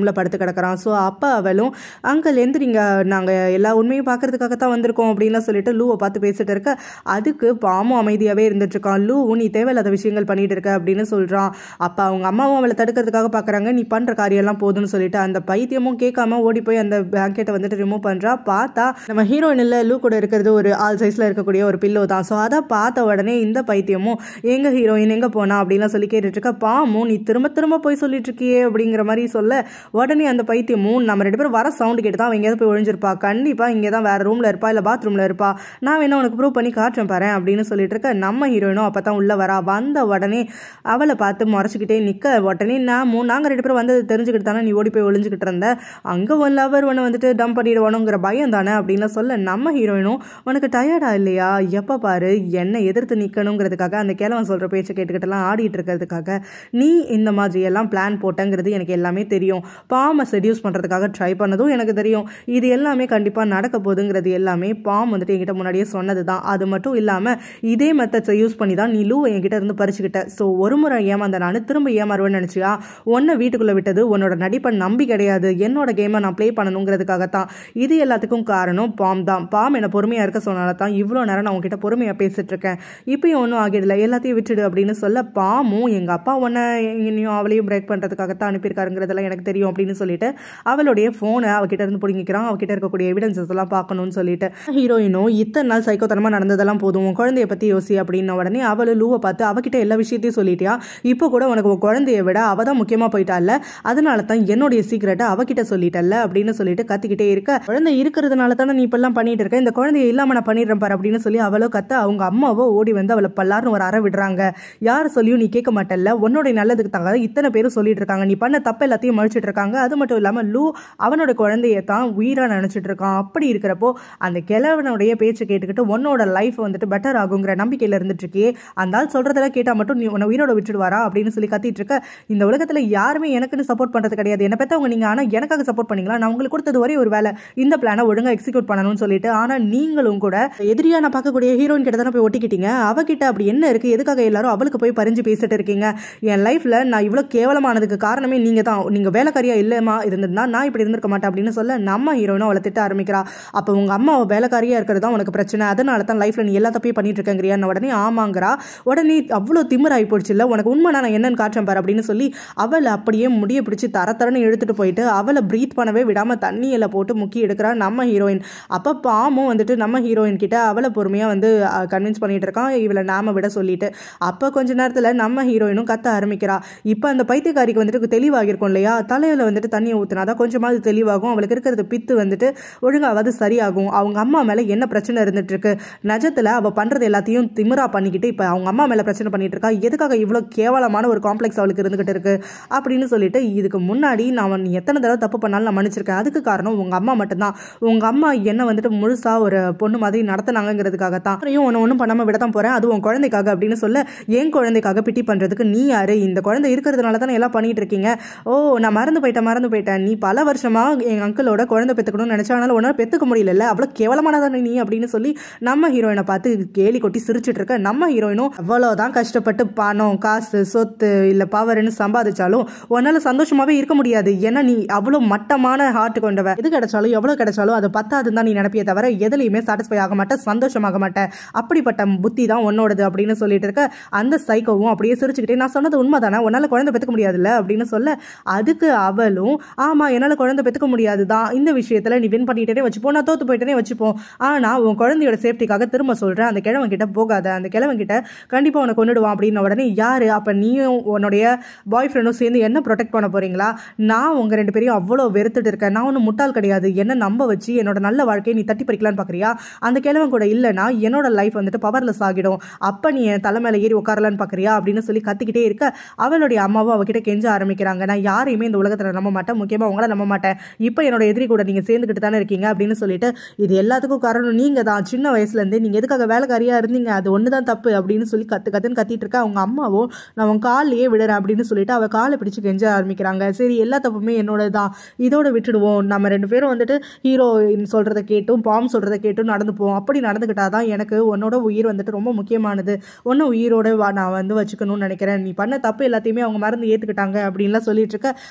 ரூமில் படுத்து கிடக்குறான் ஸோ அப்போ அவளும் அங்கிள் எந்திரிங்க நாங்கள் எல்லா உண்மையும் பார்க்கறதுக்காக தான் வந்திருக்கோம் அப்படின்லாம் சொல்லிட்டு லூவை பார்த்து பேசிட்டு இருக்க அதுக்கு பாமும் அமைதியாகவே இருந்துட்டு இருக்கான் லூ நீ தேவையில்லாத விஷயங்கள் பண்ணிட்டு இருக்க அப்படின்னு சொல்கிறான் அப்போ அவங்க அம்மாவும் அவளை தடுக்கிறதுக்காக பார்க்குறாங்க நீ பண்ணுற காரியம்லாம் போதும்னு சொல்லிட்டு அந்த பைத்தியமும் கேட்காம ஓடி போய் அந்த பிளாங்கெட்டை வந்துட்டு ரிமூவ் பண்ணுறா பார்த்தா நம்ம ஹீரோயின் இல்லை லூ கூட இருக்கிறது ஒரு ஆள் சைஸில் இருக்கக்கூடிய ஒரு பில்லோ தான் ஸோ அதை பார்த்த உடனே இந்த பைத்தியமும் எங்க ஹீரோயின் எங்கே போனா அப்படின்லாம் சொல்லி கேட்டுட்டு இருக்க பாமும் நீ திரும்ப திரும்ப போய் சொல்லிட்டு இருக்கியே அப்படிங்கிற மாதிரி சொல்ல உடனே அந்த பைத்தியமும் நம்ம ரெண்டு பேரும் வர சவுண்டு கேட்டு தான் அவன் எங்கேயாவது போய் ஒழிஞ்சிருப்பா கண்டிப்பாக இங்கே தான் வேற ரூமில் இருப்பா இல்லை பாத்ரூமில் இருப்பா நான் வேணா உனக்கு ப்ரூவ் பண்ணி காட்டுறேன் பாரு அப்படின்னு சொல்லிட்டு இருக்க நம்ம ஹீரோயினும் அப்போ தான் உள்ளே வரா வந்த உடனே அவளை பார்த்து முறைச்சிக்கிட்டே நிற்க உடனே நான் மூ நாங்கள் ரெண்டு பேரும் வந்தது தெரிஞ்சுக்கிட்டு தானே நீ ஓடி போய் ஒளிஞ்சுக்கிட்டு இருந்த அங்கே உன் லவர் உன்னை வந்துட்டு டம்ப் பண்ணிடுவானுங்கிற பயம் தானே அப்படின்னு சொல்ல நம்ம ஹீரோயினும் உனக்கு டயர்டா இல்லையா எப்போ பாரு என்னை எதிர்த்து நிற்கணுங்கிறதுக்காக அந்த கிழவன் சொல்கிற பேச்சை கேட்டுக்கிட்டலாம் ஆடிட்டு இருக்கிறதுக்காக நீ இந்த மாதிரி எல்லாம் பிளான் போட்டங்கிறது எனக்கு எல்லாமே தெரியும் பாமை செடியூஸ் பண்ணுறதுக்காக ட்ரை பண்ணதும் எனக்கு தெரியும் இது எல்லாமே கண்டிப்பாக நடக்க போகுதுங்கிறது எல்லாமே பாம் வந்துட்டு என்கிட்ட முன்னாடியே சொன்னது தான் அது மட்டும் இல்லாமல் இதே மெத்தட்ஸை யூஸ் பண்ணி தான் நீ லூவை என்கிட்ட இருந்து பறிச்சுக்கிட்ட ஸோ ஒரு முறை ஏமாந்த நான் திரும்ப ஏமாறுவேன்னு நினச்சியா உன்னை வீட்டுக்குள்ளே விட்டது உன்னோட நடிப்பை நம்பி கிடையாது என்னோட கேமை நான் ப்ளே பண்ணணுங்கிறதுக்காகத்தான் இது எல்லாத்துக்கும் காரணம் பாம் தான் பாம் என்னை பொறுமையாக இருக்க சொன்னால தான் இவ்வளோ நேரம் நான் உங்ககிட்ட பொறுமையாக பேசிட்டு இருக்கேன் இப்பயும் ஒன்றும் ஆகிடல எல்லாத்தையும் விட்டுடு அப்படின்னு சொல்ல பாமும் எங்கள் அப்பா உன்னை என்னையும் அவளையும் பிரேக் பண்ணுறதுக்காகத்தான் அனுப்பியிருக்காருங்கிறதெல்லாம் எனக்கு தெரியும் அப்படின்னு சொல்லிட்டு அவளுடைய ஃபோனை அவகிட்ட இருந்து பிடிங்கிக்கிறான் அவகிட்ட இருக்கக்கூடிய எவிடன்சஸ் எல்லாம் பார்க்கணும்னு சொல்லிட்டு ஹீரோயினும் இத்தனை நாள் சைக்கோத்தனமாக நடந்ததெல்லாம் போதும் உன் குழந்தைய பற்றி யோசி அப்படின்ன உடனே அவளு லூவை பார்த்து அவகிட்ட எல்லா விஷயத்தையும் சொல்லிட்டியா இப்போ கூட உனக்கு உன் குழந்தைய விட அவ தான் முக்கியமாக போயிட்டால அதனால தான் என்னுடைய சீக்கிரட்டை அவகிட்ட சொல்லிட்டல்ல அப்படின்னு சொல்லிட்டு கத்திக்கிட்டே இருக்க குழந்தை இருக்கிறதுனால தானே நீ இப்பெல்லாம் பண்ணிட்டு இருக்க இந்த குழந்தைய இல்லாம நான் பண்ணிடுறேன் பாரு அப்படின்னு சொல்லி அவளோ கத்த அவங்க அம்மாவோ ஓடி வந்து அவளை பல்லாருன்னு ஒரு அற விடுறாங்க யார் சொல்லியும் நீ கேட்க மாட்டல்ல உன்னோட நல்லதுக்கு தாங்க இத்தனை பேரும் சொல்லிட்டு இருக்காங்க நீ பண்ண தப்பு எல்லாத்தையும் மழிச்சிட்டு இருக்காங்க அது மட்டும் இல்லாம லூ அவனோட குழந்தைய தான் உயிரா நினைச்சிட்டு இருக்கான் அப்படி இருக்கிறப்போ அந்த கிழவனுடைய பேச்சை கேட்டுக்கிட்டு உன்னோட லைஃப் வந்துட்டு பெட்டர் ஆகுங்கிற நம்பிக்கையில இருந்துட்டு இருக்கியே அந்த ஆள் சொல்றதெல்லாம் கேட்டா மட்டும் நீ உன்னை உயிரோட விட்டுடுவாரா அப்படின்னு சொல்லி கத்திட்டு இருக்க இந்த உலகத்துல யாருமே எனக்குன்னு சப்போர்ட் பண்றது கிடையாது என்ன பெற்றவங்க நீங்க ஆனா எனக்காக சப்போர்ட் பண்ணீங்களா நான் உங்களுக்கு கொடுத்தது ஒரே ஒரு வேலை இந்த பிளானை ஒழுங்கா எக்ஸிக்யூட் பண்ணணும்னு சொல்லிட்டு ஆனா நீங்களும் கூட எதிரியா நான் பார்க்கக்கூடிய ஹீரோயின் கிட்ட தானே போய் ஒட்டிக்கிட்டீங்க அவகிட்ட அப்படி என்ன இருக்கு எதுக்காக எல்லாரும் அவளுக்கு போய் பறிஞ்சு பேசிட்டு இருக்கீங்க என் லைஃப்ல நான் இவ்வளவு கேவலமானதுக்கு காரணமே நீங்க தான் நீங்க வேலைக்காரியா இல்லமா இருந்திருந்தா நான் இப்படி இருந்திருக்க மாட்டேன் அப்படின்னு சொல்ல நம்ம ஹீரோயினும் அவளை திட்ட ஆரம்பிக்கிறா அப்போ உங்க அம்மா வேலைக்காரியா இருக்கிறது தான் உனக்கு பிரச்சனை அதனால தான் லைஃப்ல நீ எல்லா தப்பையும் பண்ணிட்டு இருக்கங்கிறியா உடனே ஆமாங்கிறா உடனே அவ்வளோ திமிராகி போயிடுச்சு இல்லை உனக்கு உண்மை நான் என்னன்னு காட்டுறேன் பாரு அப்படின்னு சொல்லி அவளை அப்படியே முடிய பிடிச்சி தர தரன்னு இழுத்துட்டு போயிட்டு அவளை ப்ரீத் பண்ணவே விடாம தண்ணியில போட்டு முக்கி எடுக்கிறா நம்ம ஹீரோயின் அப்போ பாமும் வந்துட்டு நம்ம ஹீரோயின் கிட்ட அவளை பொறுமையாக வந்து கன்வின்ஸ் பண்ணிட்டு இருக்கான் இவளை நாம விட சொல்லிட்டு அப்போ கொஞ்ச நேரத்தில் நம்ம ஹீரோயினும் கத்த ஆரம்பிக்கிறா இப்போ அந்த பைத்தியக்காரிக்கு வந்துட்டு தெளிவாகிருக்கும் இல்லையா தலையில் வந்துட்டு தண்ணியை ஊற்றினா தான் கொஞ்சமாவது தெளிவாகும் அவளுக்கு இருக்கிறது பித்து வந்துட்டு ஒழுங்காவது சரியாகும் அவங்க அம்மா மேலே என்ன பிரச்சனை இருந்துட்டு இருக்கு நிஜத்தில் அவள் பண்ணுறது எல்லாத்தையும் திமிரா பண்ணிக்கிட்டு இப்போ அவங்க அம்மா மேலே பிரச்சனை பண்ணிட்டு இருக்கா எதுக்காக இவ்வளோ கேவலமான ஒரு காம்ப்ளெக்ஸ் அவளுக்கு இருந்துகிட்டு இருக்கு அப்படின்னு சொல்லிட்டு இதுக்கு முன்னாடி நான் நீ எத்தனை தடவை தப்பு பண்ணாலும் நான் மன்னிச்சிருக்கேன் அதுக்கு காரணம் உங்கள் அம்மா மட்டும்தான் உங்கள் அம்மா என்ன வந்துட்டு முழுசாக ஒரு பொண்ணு மாதிரி நடத்தினாங்கிறதுக்காகத்தான் அப்புறம் ஒன்று ஒன்றும் பண்ணாமல் விட தான் போகிறேன் அது உன் குழந்தைக்காக அப்படின்னு சொல்ல என் குழந்தைக்காக பிட்டி பண்ணுறதுக்கு நீ யாரு இந்த குழந்தை இருக்கிறதுனால தானே எல்லாம் பண்ணிட்டு இருக்கீங்க ஓ நான் மறந்து போயிட்டேன் மறந்து போயிட்டேன் நீ பல வருஷமா எங்கள் அங்கிளோட குழந்தை பெற்றுக்கணும்னு நினச்சா அதனால உன்னால் பெற்றுக்க முடியல அவ்வளோ கேவலமானதானே நீ அப்படின்னு சொல்லி நம்ம ஹீரோயினை பார்த்து கேலி கொட்டி சிரிச்சிட்டு இருக்க நம்ம ஹீரோயினும் அவ்வளோதான் கஷ்டப்பட்டு பணம் காசு சொத்து இல்லை பவர்னு சம்பாதிச்சாலும் உன்னால் சந்தோஷமாவே இருக்க முடியாது ஏன்னா நீ அவ்வளோ மட்டமான ஹார்ட் கொண்டவ எது கிடைச்சாலும் எவ்வளோ கிடைச்சாலும் அது பத்தாதுன்னு தான் நீ நினைப்பிய தவிர எதுலையுமே சாட்டிஸ்ஃபை ஆக மாட்டேன் சந்தோஷமாக மாட்டேன் அப்படிப்பட்ட புத்தி தான் உன்னோடது அப்படின்னு சொல்லிட்டு இருக்க அந்த சைக்கோவும் அப்படியே சிரிச்சுக்கிட்டே நான் சொன்னது உண்மைதானே உன்னால் குழந்தை பெற்றுக்க முடியாதுல்ல அப்படின்னு சொல்ல அதுக்கு அவளும் ஆமா என்னால் குழந்தை பெற்றுக்க முடியாது தான் இந்த விஷயத்தில் நீ வின் பண்ணிட்டே வச்சுப்போம் நான் தோத்து போயிட்டேனே வச்சுப்போம் ஆனால் உன் குழந்தையோட சேஃப்டிக்காக திரும்ப சொல்கிறேன் அந்த கிழவன் கிட்ட போகாத அந்த கிழவன் கிட்ட கண்டிப்பாக உன்னை கொண்டுடுவான் அப்படின்ன உடனே யாரு அப்போ நீயும் உன்னுடைய பாய் ஃப்ரெண்டும் சேர்ந்து என்ன ப்ரொடெக்ட் பண்ண போறீங்களா நான் உங்க ரெண்டு பேரையும் அவ்வளோ வெறுத்துட்டு இருக்கேன் நான் ஒன்றும் முட்டாள் கிடையாது என்ன நம்ப வச்சு என்னோட நல்ல வாழ்க்கையை நீ தட்டி பறிக்கலான்னு பார்க்குறியா அந்த கிழவன் கூட இல்லைன்னா என்னோட லைஃப் வந்துட்டு பவர்லெஸ் ஆகிடும் அப்போ நீ என் தலை மேலே ஏறி உட்காரலான்னு பார்க்குறியா அப்படின்னு சொல்லி கத்திக்கிட்டே இருக்க அவளுடைய அம்மாவும் அவகிட்ட கெஞ்ச ஆரம்பிக்கிறாங்க நான் யாரையுமே இந்த உலகத்தில் நம்ப மாட்டேன் முக்கியமாக உங்களை நம்ப மாட்டேன் இப்போ என்னோட எதிரி கூட நீங்கள் சேர்ந்துக்கிட்டு தானே இருக்கீங்க அப்படின்னு சொல்லிட்டு இது எல்லாத்துக்கும் காரணம் நீங்கள் தான் சின்ன வயசுலேருந்தே நீங்கள் எதுக்காக வேலைக்காரியாக இருந்தீங்க அது ஒன்று தான் தப்பு அப்படின்னு சொல்லி கத்து கத்துன்னு கத்திட்டு இருக்க அவங்க அம்மாவும் நான் உன் காலையே விடுறேன் அப்படின்னு சொல்லிட்டு அவள் காலை பிடிச்சு கெஞ்ச ஆரம்பிக்கிறாங்க சரி எல்லா தப்புமே என்னோட தான் இதோட விட்டுடுவோம் நம்ம ரெண்டு பேரும் வந்துட்டு ஹீரோயின் சொல்கிறத கேட்டும் பாம் சொல்கிறத கேட்டும் நடந்துப்போம் அப்படி நடந்துக்கிட்டா தான் எனக்கு உன்னோட உயிர் வந்துட்டு ரொம்ப முக்கியமானது ஒன்று உயிரோட வா நான் வந்து வச்சுக்கணும்னு நினைக்கிறேன் நீ பண்ண தப்பு எல்லாத்தையுமே அவங்க மறந்து ஏற்றுக்கிட்டாங்க அப்படின்லாம் சொல்லிட்டு இருக்க அந்த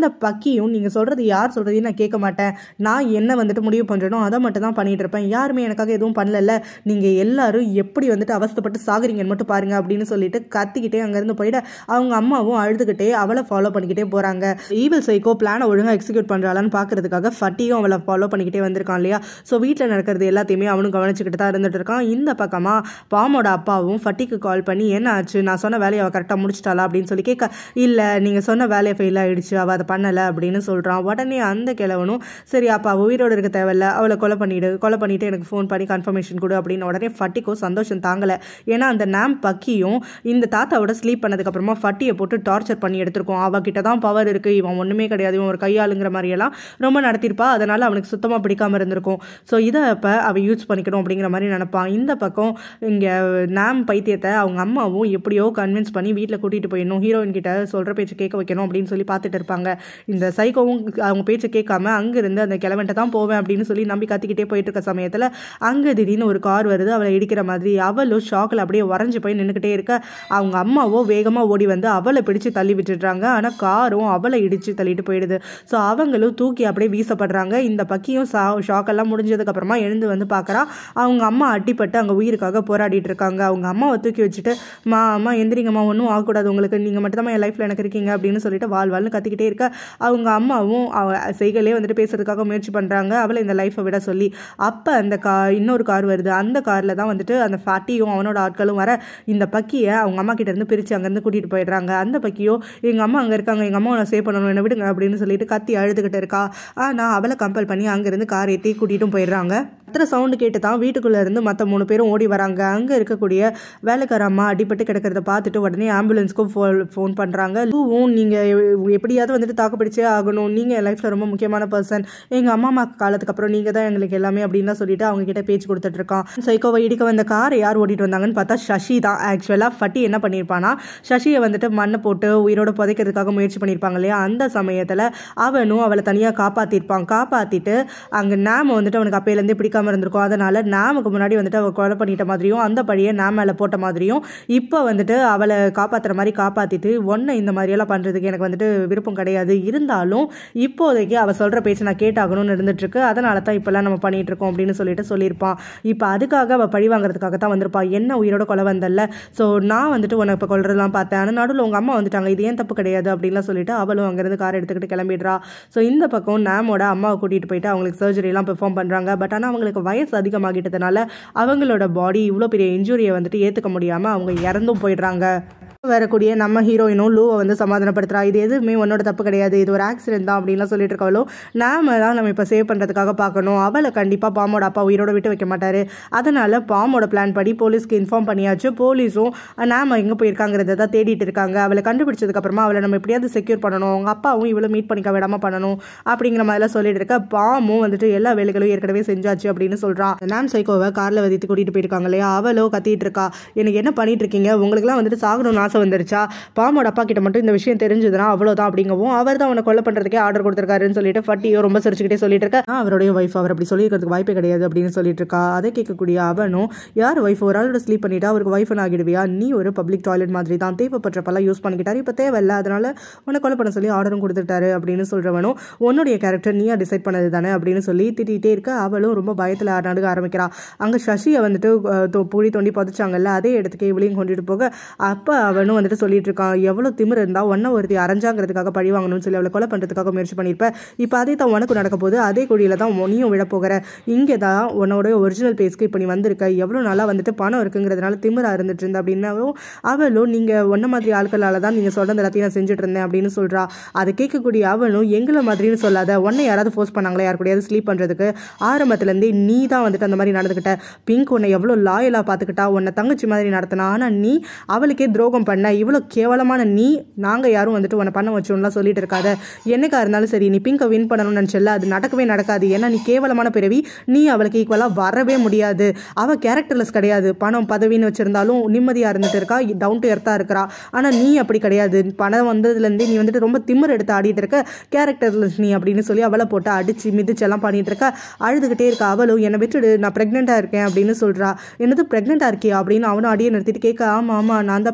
பக்கியும் நீங்கள் சொல்கிறது யார் சொல்கிறதையும் நான் கேட்க மாட்டேன் நான் என்ன வந்துட்டு முடிவு பண்ணுறேனோ அதை மட்டும் தான் பண்ணிட்டு இருப்பேன் யாருமே எனக்காக எதுவும் பண்ணல நீங்கள் எல்லாரும் எப்படி வந்துட்டு அவஸ்தைப்பட்டு சாகுறீங்கன்னு மட்டும் பாருங்க அப்படின்னு சொல்லிட்டு கத்திக்கிட்டே அங்கேருந்து போயிட்டு அவங்க அம்மாவும் அழுதுகிட்டே அவளை ஃபாலோ பண்ணிக்கிட்டே போகிறாங்க ஈவில் சைக்கோ பிளானை ஒழுங்காக எக்ஸிக்யூட் பண்ணுறாளான்னு பார்க்கறதுக்காக ஃபட்டியும் அவளை ஃபாலோ பண்ணிக்கிட்டே வந்திருக்கான் இல்லையா ஸோ வீட்டில் நடக்கிறது எல்லாத்தையுமே அவனும் கவனிச்சுக்கிட்டு தான் இருந்துட்டு இருக்கான் இந்த பக்கமாக பாமோட அப்பாவும் ஃபட்டிக்கு கால் பண்ணி என்ன ஆச்சு நான் சொன்ன வேலையை அவள் கரெக்டாக முடிச்சிட்டாளா அப்படின்னு சொல்லி கேட்க இல்லை நீங்கள் சொன்ன வேலையை ஃபெயில் ஆயிடுச்சு அவள் அதை பண்ணலை அப்படின்னு சொல்கிறான் உடனே அந்த கிழவனும் சரி அப்போ அவள் உயிரோடு இருக்க தேவையில்ல அவளை கொலை பண்ணிவிடு கொலை பண்ணிவிட்டு எனக்கு ஃபோன் பண்ணி கன்ஃபர்மேஷன் கொடு அப்படின்னு உடனே ஃபட்டிக்கும் சந்தோஷம் தாங்கலை ஏன்னா அந்த நேம் பக்கியும் இந்த தாத்தாவோட ஸ்லீப் பண்ணதுக்கப்புறமா ஃபட்டியை போட்டு டார்ச்சர் பண்ணி எடுத்திருக்கோம் அவகிட்ட தான் பவர் இருக்குது இவன் ஒன்றுமே கிடையாது இவன் ஒரு கையாளுங்கிற மாதிரியெல்லாம் ரொம்ப நடத்திருப்பா அதனால் அவனுக்கு சுத்தமாக பிடிக்காம இருந்திருக்கும் ஸோ இதை அப்போ அவள் யூஸ் பண்ணிக்கணும் அப்படிங்கிற மாதிரி நினப்பான் இந்த பக்கம் இங்கே நேம் பைத்தியத்தை அவங்க அம்மாவும் எப்படியோ கன்வின்ஸ் பண்ணி வீட்டில் கூட்டிகிட்டு போயிடணும் ஹீரோயின் கிட்ட சொல்கிற பேச்சு கேட்க வைக்கணும் அப்படின்னு சொல்லி பார்த்துட்டு இருப்பாங்க இந்த சைக்கோவும் அவங்க பேச்சை கேட்காம அங்கேருந்து அந்த கிழவன்ட்ட தான் போவேன் அப்படின்னு சொல்லி நம்பி கத்திக்கிட்டே போயிட்டு இருக்க சமயத்தில் அங்கே திடீர்னு ஒரு கார் வருது அவளை இடிக்கிற மாதிரி அவளும் ஷாக்கில் அப்படியே உறைஞ்சு போய் நின்றுக்கிட்டே இருக்க அவங்க அம்மாவோ வேகமாக ஓடி வந்து அவளை பிடிச்சு தள்ளி விட்டுடுறாங்க ஆனால் காரும் அவளை இடித்து தள்ளிட்டு போயிடுது ஸோ அவங்களும் தூக்கி அப்படியே வீசப்படுறாங்க இந்த பக்கியும் சா ஷாக்கெல்லாம் முடிஞ்சதுக்கப்புறமா எழுந்து வந்து பார்க்குறா அவங்க அம்மா அட்டிப்பட்டு அங்கே உயிருக்காக போராடிட்டு இருக்காங்க அவங்க அம்மாவை தூக்கி வச்சுட்டு மா அம்மா எந்திரிங்கம்மா ஒன்றும் ஆகக்கூடாது உங்களுக்கு நீங்கள் மட்டும் தான் என் லைஃப்பில் எனக்கு இருக்கீங்க அப்படின்னு சொல்லிட்டு வாழ் வாழ்னு கத்திக்கிட்டே இருக்க அவங்க அம்மாவும் அவ செய்களே வந்துட்டு பேசுறதுக்காக முயற்சி பண்ணுறாங்க அவளை இந்த லைஃப்பை விட சொல்லி அப்போ அந்த கா இன்னொரு கார் வருது அந்த காரில் தான் வந்துட்டு அந்த ஃபேட்டியும் அவனோட ஆட்களும் வர இந்த பக்கியை அவங்க அம்மா கிட்ட இருந்து பிரித்து அங்கேருந்து கூட்டிகிட்டு போயிடுறாங்க அந்த பக்கியோ எங்கள் அம்மா அங்கே இருக்காங்க எங்கள் அம்மா சேவ் பண்ணணும் என்ன விடுங்க அப்படின்னு சொல்லிட்டு கத்தி அழுதுகிட்டு இருக்கா ஆனால் அவளை கம்பல் பண்ணி அங்கேருந்து கார் ஏற்றி கூட்டிகிட்டும் போயிடுறாங்க அத்தனை சவுண்டு கேட்டு தான் வீட்டுக்குள்ளே இருந்து மற்ற மூணு பேரும் ஓடி வராங்க அங்கே இருக்கக்கூடிய வேலைக்கார அம்மா அடிபட்டு கிடக்கிறத பார்த்துட்டு உடனே ஆம்புலன்ஸ்க்கும் ஃபோ ஃபோன் பண்ணுறாங்க லூவும் நீங்கள் எப்படியாவது வந்துட்டு தாக்குப்பிடிச்சே ஆகணும் நீங்கள் என் லைஃப்பில் ரொம்ப முக்கியமான பர்சன் எங்கள் அம்மா அம்மா காலத்துக்கு அப்புறம் நீங்கள் தான் எங்களுக்கு எல்லாமே அப்படின்லாம் சொல்லிட்டு அவங்க கிட்ட பேச்சு கொடுத்துட்டு இருக்கான் சைக்கோவை இடிக்க வந்த காரை யார் ஓட்டிட்டு வந்தாங்கன்னு பார்த்தா சசி தான் ஆக்சுவலாக ஃபட்டி என்ன பண்ணியிருப்பானா சசியை வந்துட்டு மண்ணை போட்டு உயிரோட புதைக்கிறதுக்காக முயற்சி பண்ணியிருப்பாங்க இல்லையா அந்த சமயத்தில் அவனும் அவளை தனியாக காப்பாற்றிருப்பான் காப்பாற்றிட்டு அங்கே நாம வந்துட்டு அவனுக்கு அப்பையிலேருந்தே பிடிக்காம இருந்திருக்கும் அதனால் நாமுக்கு முன்னாடி வந்துட்டு அவள் கொலை பண்ணிட்ட மாதிரியும் அந்த பழியை நாம் மேலே போட்ட மாதிரியும் இப்போ வந்துட்டு அவளை காப்பாற்றுற மாதிரி காப்பாற்றிட்டு ஒன்றை இந்த மாதிரியெல்லாம் பண்ணுறதுக்கு எனக்கு வந்துட்டு விருப்பம் கிடையாது இருந்தாலும் இப்போதைக்கு அவள் சொல்கிற பேச்சு நான் கேட்டாகணும்னு இருந்துட்டுருக்கு அதனால தான் இப்போல்லாம் நம்ம பண்ணிகிட்டு இருக்கோம் அப்படின்னு சொல்லிட்டு சொல்லியிருப்பான் இப்போ அதுக்காக அவள் பழி வாங்குறதுக்காக தான் வந்திருப்பா என்ன உயிரோட கொலை வந்தல்ல ஸோ நான் வந்துட்டு உன்னை இப்போ கொள்றதெல்லாம் பார்த்தேன் ஆனால் நடுவில் உங்கள் அம்மா வந்துட்டாங்க இது ஏன் தப்பு கிடையாது அப்படின்லாம் சொல்லிட்டு அவளும் அங்கேருந்து கார் எடுத்துக்கிட்டு கிளம்பிடுறா ஸோ இந்த பக்கம் நாமோட அம்மாவை கூட்டிகிட்டு போயிட்டு அவங்களுக்கு சர்ஜரிலாம் பெர்ஃபார்ம் பண்ணுறாங்க பட் ஆனால் அவங்களுக்கு வயசு அதிகமாகிட்டதுனால அவங்களோட பாடி இவ்வளோ பெரிய இன்ஜுரியை வந்துட்டு ஏற்றுக்க முடியாமல் அவங்க இறந்தும் போயிடுறாங்க வரக்கூடிய நம்ம ஹீரோயினும் லூவை வந்து சமாதானப்படுத்துறா இது எதுவுமே உன்னோட தப்பு கிடையாது இது ஒரு ஆக்சிடென்ட் தான் அப்படின்லாம் சொல்லிட்டு இருக்கவளோ நாம தான் நம்ம இப்போ சேவ் பண்ணுறதுக்காக பார்க்கணும் அவளை கண்டிப்பாக பாமோட அப்பா உயிரோட விட்டு வைக்க மாட்டாரு அதனால பாமோட பிளான் படி போலீஸ்க்கு இன்ஃபார்ம் பண்ணியாச்சு போலீஸும் நாம எங்கே போயிருக்காங்கிறத தான் தேடிட்டு இருக்காங்க அவளை கண்டுபிடிச்சதுக்கப்புறமா அவளை நம்ம எப்படியாவது செக்யூர் பண்ணணும் அவங்க அப்பாவும் இவ்வளோ மீட் பண்ணிக்க விடாம பண்ணணும் அப்படிங்கிற மாதிரிலாம் சொல்லிட்டு இருக்க பாமும் வந்துட்டு எல்லா வேலைகளும் ஏற்கனவே செஞ்சாச்சு அப்படின்னு சொல்கிறான் நாம் சைக்கோவை காரில் வதித்து கூட்டிகிட்டு போயிருக்காங்க இல்லையா அவளோ கத்திட்டு இருக்கா எனக்கு என்ன பண்ணிட்டு இருக்கீங்க உங்களுக்குலாம் வந்துட்டு சாகணும்னு ஆசை வந்துருச்சா பாமோட அப்பா கிட்ட மட்டும் இந்த விஷயம் தெரிஞ்சதுன்னா அவ்வளோதான் அப்படிங்கவும் அவர் தான் அவனை கொலை பண்ணுறதுக்கே ஆர்டர் கொடுத்துருக்காருன்னு சொல்லிட்டு ஃபட்டியோ ரொம்ப சிரிச்சுக்கிட்டே சொல்லிட்டு இருக்கா "ஆ, அவருடைய ஒய்ஃப் அவர் அப்படி சொல்லியிருக்கிறதுக்கு வாய்ப்பே கிடையாது அப்படின்னு சொல்லிட்டு இருக்கா அதை கேட்கக்கூடிய அவனும் யார் ஒய்ஃப் ஒரு ஆளோட ஸ்லீப் பண்ணிட்டா அவருக்கு ஒய்ஃபன் ஆகிடுவியா நீ ஒரு பப்ளிக் டாய்லெட் மாதிரி தான் தேவைப்பட்டப்பெல்லாம் யூஸ் பண்ணிக்கிட்டாரு இப்போ தேவையில்ல அதனால உன்னை கொலை பண்ண சொல்லி ஆர்டரும் கொடுத்துட்டாரு அப்படின்னு சொல்றவனும் உன்னுடைய கேரக்டர் நீயா டிசைட் பண்ணது தானே அப்படின்னு சொல்லி திட்டிகிட்டே இருக்க அவளும் ரொம்ப பயத்தில் நடுக ஆரம்பிக்கிறா அங்கே சசியை வந்துட்டு அஹ், தொ- புழி தோண்டி புதைச்சாங்கல்ல அதே இடத்துக்கு இவளையும் கொண்டுட்டு போக அப்போ அவனும் வந்துட்டு சொல்லிட்டு இருக்கான் எவ்வளோ திமிர் இருந்தா ஒன்றை ஒருத்தி அரைஞ்சாங்கிறதுக்காக பழி வாங்கணும்னு சொல்லி அவளை கொலை பண்ணுறதுக்காக முயற்சி பண்ணியிருப்பேன் இப்போ அதே தான் உனக்கு நடக்க போகுது அதே குழியில தான் உன்னையும் விழ போகிற இங்கே தான் உன்னோட ஒரிஜினல் பேஸ்க்கு இப்போ நீ வந்திருக்க எவ்வளோ நாளாக வந்துட்டு பணம் இருக்குங்கிறதுனால திமிரா இருந்துட்டு இருந்த அப்படின்னாவும் அவளும் நீங்கள் ஒன்ன மாதிரி ஆட்களால தான் நீங்கள் சொல்றது எல்லாத்தையும் நான் செஞ்சுட்டு இருந்தேன் அப்படின்னு சொல்றா அதை கேட்கக்கூடிய அவனும் எங்களை மாதிரின்னு சொல்லாத உன்னை யாராவது ஃபோர்ஸ் பண்ணாங்களா யார் கூடயாவது ஸ்லீப் பண்ணுறதுக்கு ஆரம்பத்துலேருந்தே நீ தான் வந்துட்டு அந்த மாதிரி நடந்துக்கிட்ட பிங்க் உன்னை எவ்வளோ லாயலாக பார்த்துக்கிட்டா உன்னை தங்கச்சி மாதிரி நடத்தினா ஆனால் நீ அவளுக்கே துரோகம் பண்ண இவ்வளோ கேவலமான நீ நாங்கள் யாரும் வந்துட்டு உன்னை பண்ண வச்சோம்லாம் சொல்லிட்டு இருக்காத என்னைக்கா இருந்தாலும் சரி நீ பிங்கை வின் பண்ணணும்னு நினச்சல அது நடக்கவே நடக்காது ஏன்னா நீ கேவலமான பிறவி நீ அவளுக்கு ஈக்குவலாக வரவே முடியாது அவள் கேரக்டர்லெஸ் கிடையாது பணம் பதவின்னு வச்சிருந்தாலும் நிம்மதியாக இருந்துட்டு இருக்கா டவுன் டு எர்த்தாக இருக்கிறா ஆனால் நீ அப்படி கிடையாது பணம் வந்ததுலேருந்தே நீ வந்துட்டு ரொம்ப திமிர் எடுத்து ஆடிட்டு இருக்க கேரக்டர்லெஸ் நீ அப்படின்னு சொல்லி அவளை போட்டு அடிச்சு மிதிச்செல்லாம் பண்ணிட்டு இருக்க அழுதுகிட்டே இருக்கா அவளும் என்னை விட்டுடு நான் ப்ரெக்னெண்ட்டாக இருக்கேன் அப்படின்னு சொல்றா என்னது ப்ரெக்னெண்ட்டாக இருக்கியா அப்படின்னு அவனும் அடியை நிறுத்திட்டு கேட்க ஆமாம் ஆமாம் நான் தான் ப்ரெக்னெண்ட்டாக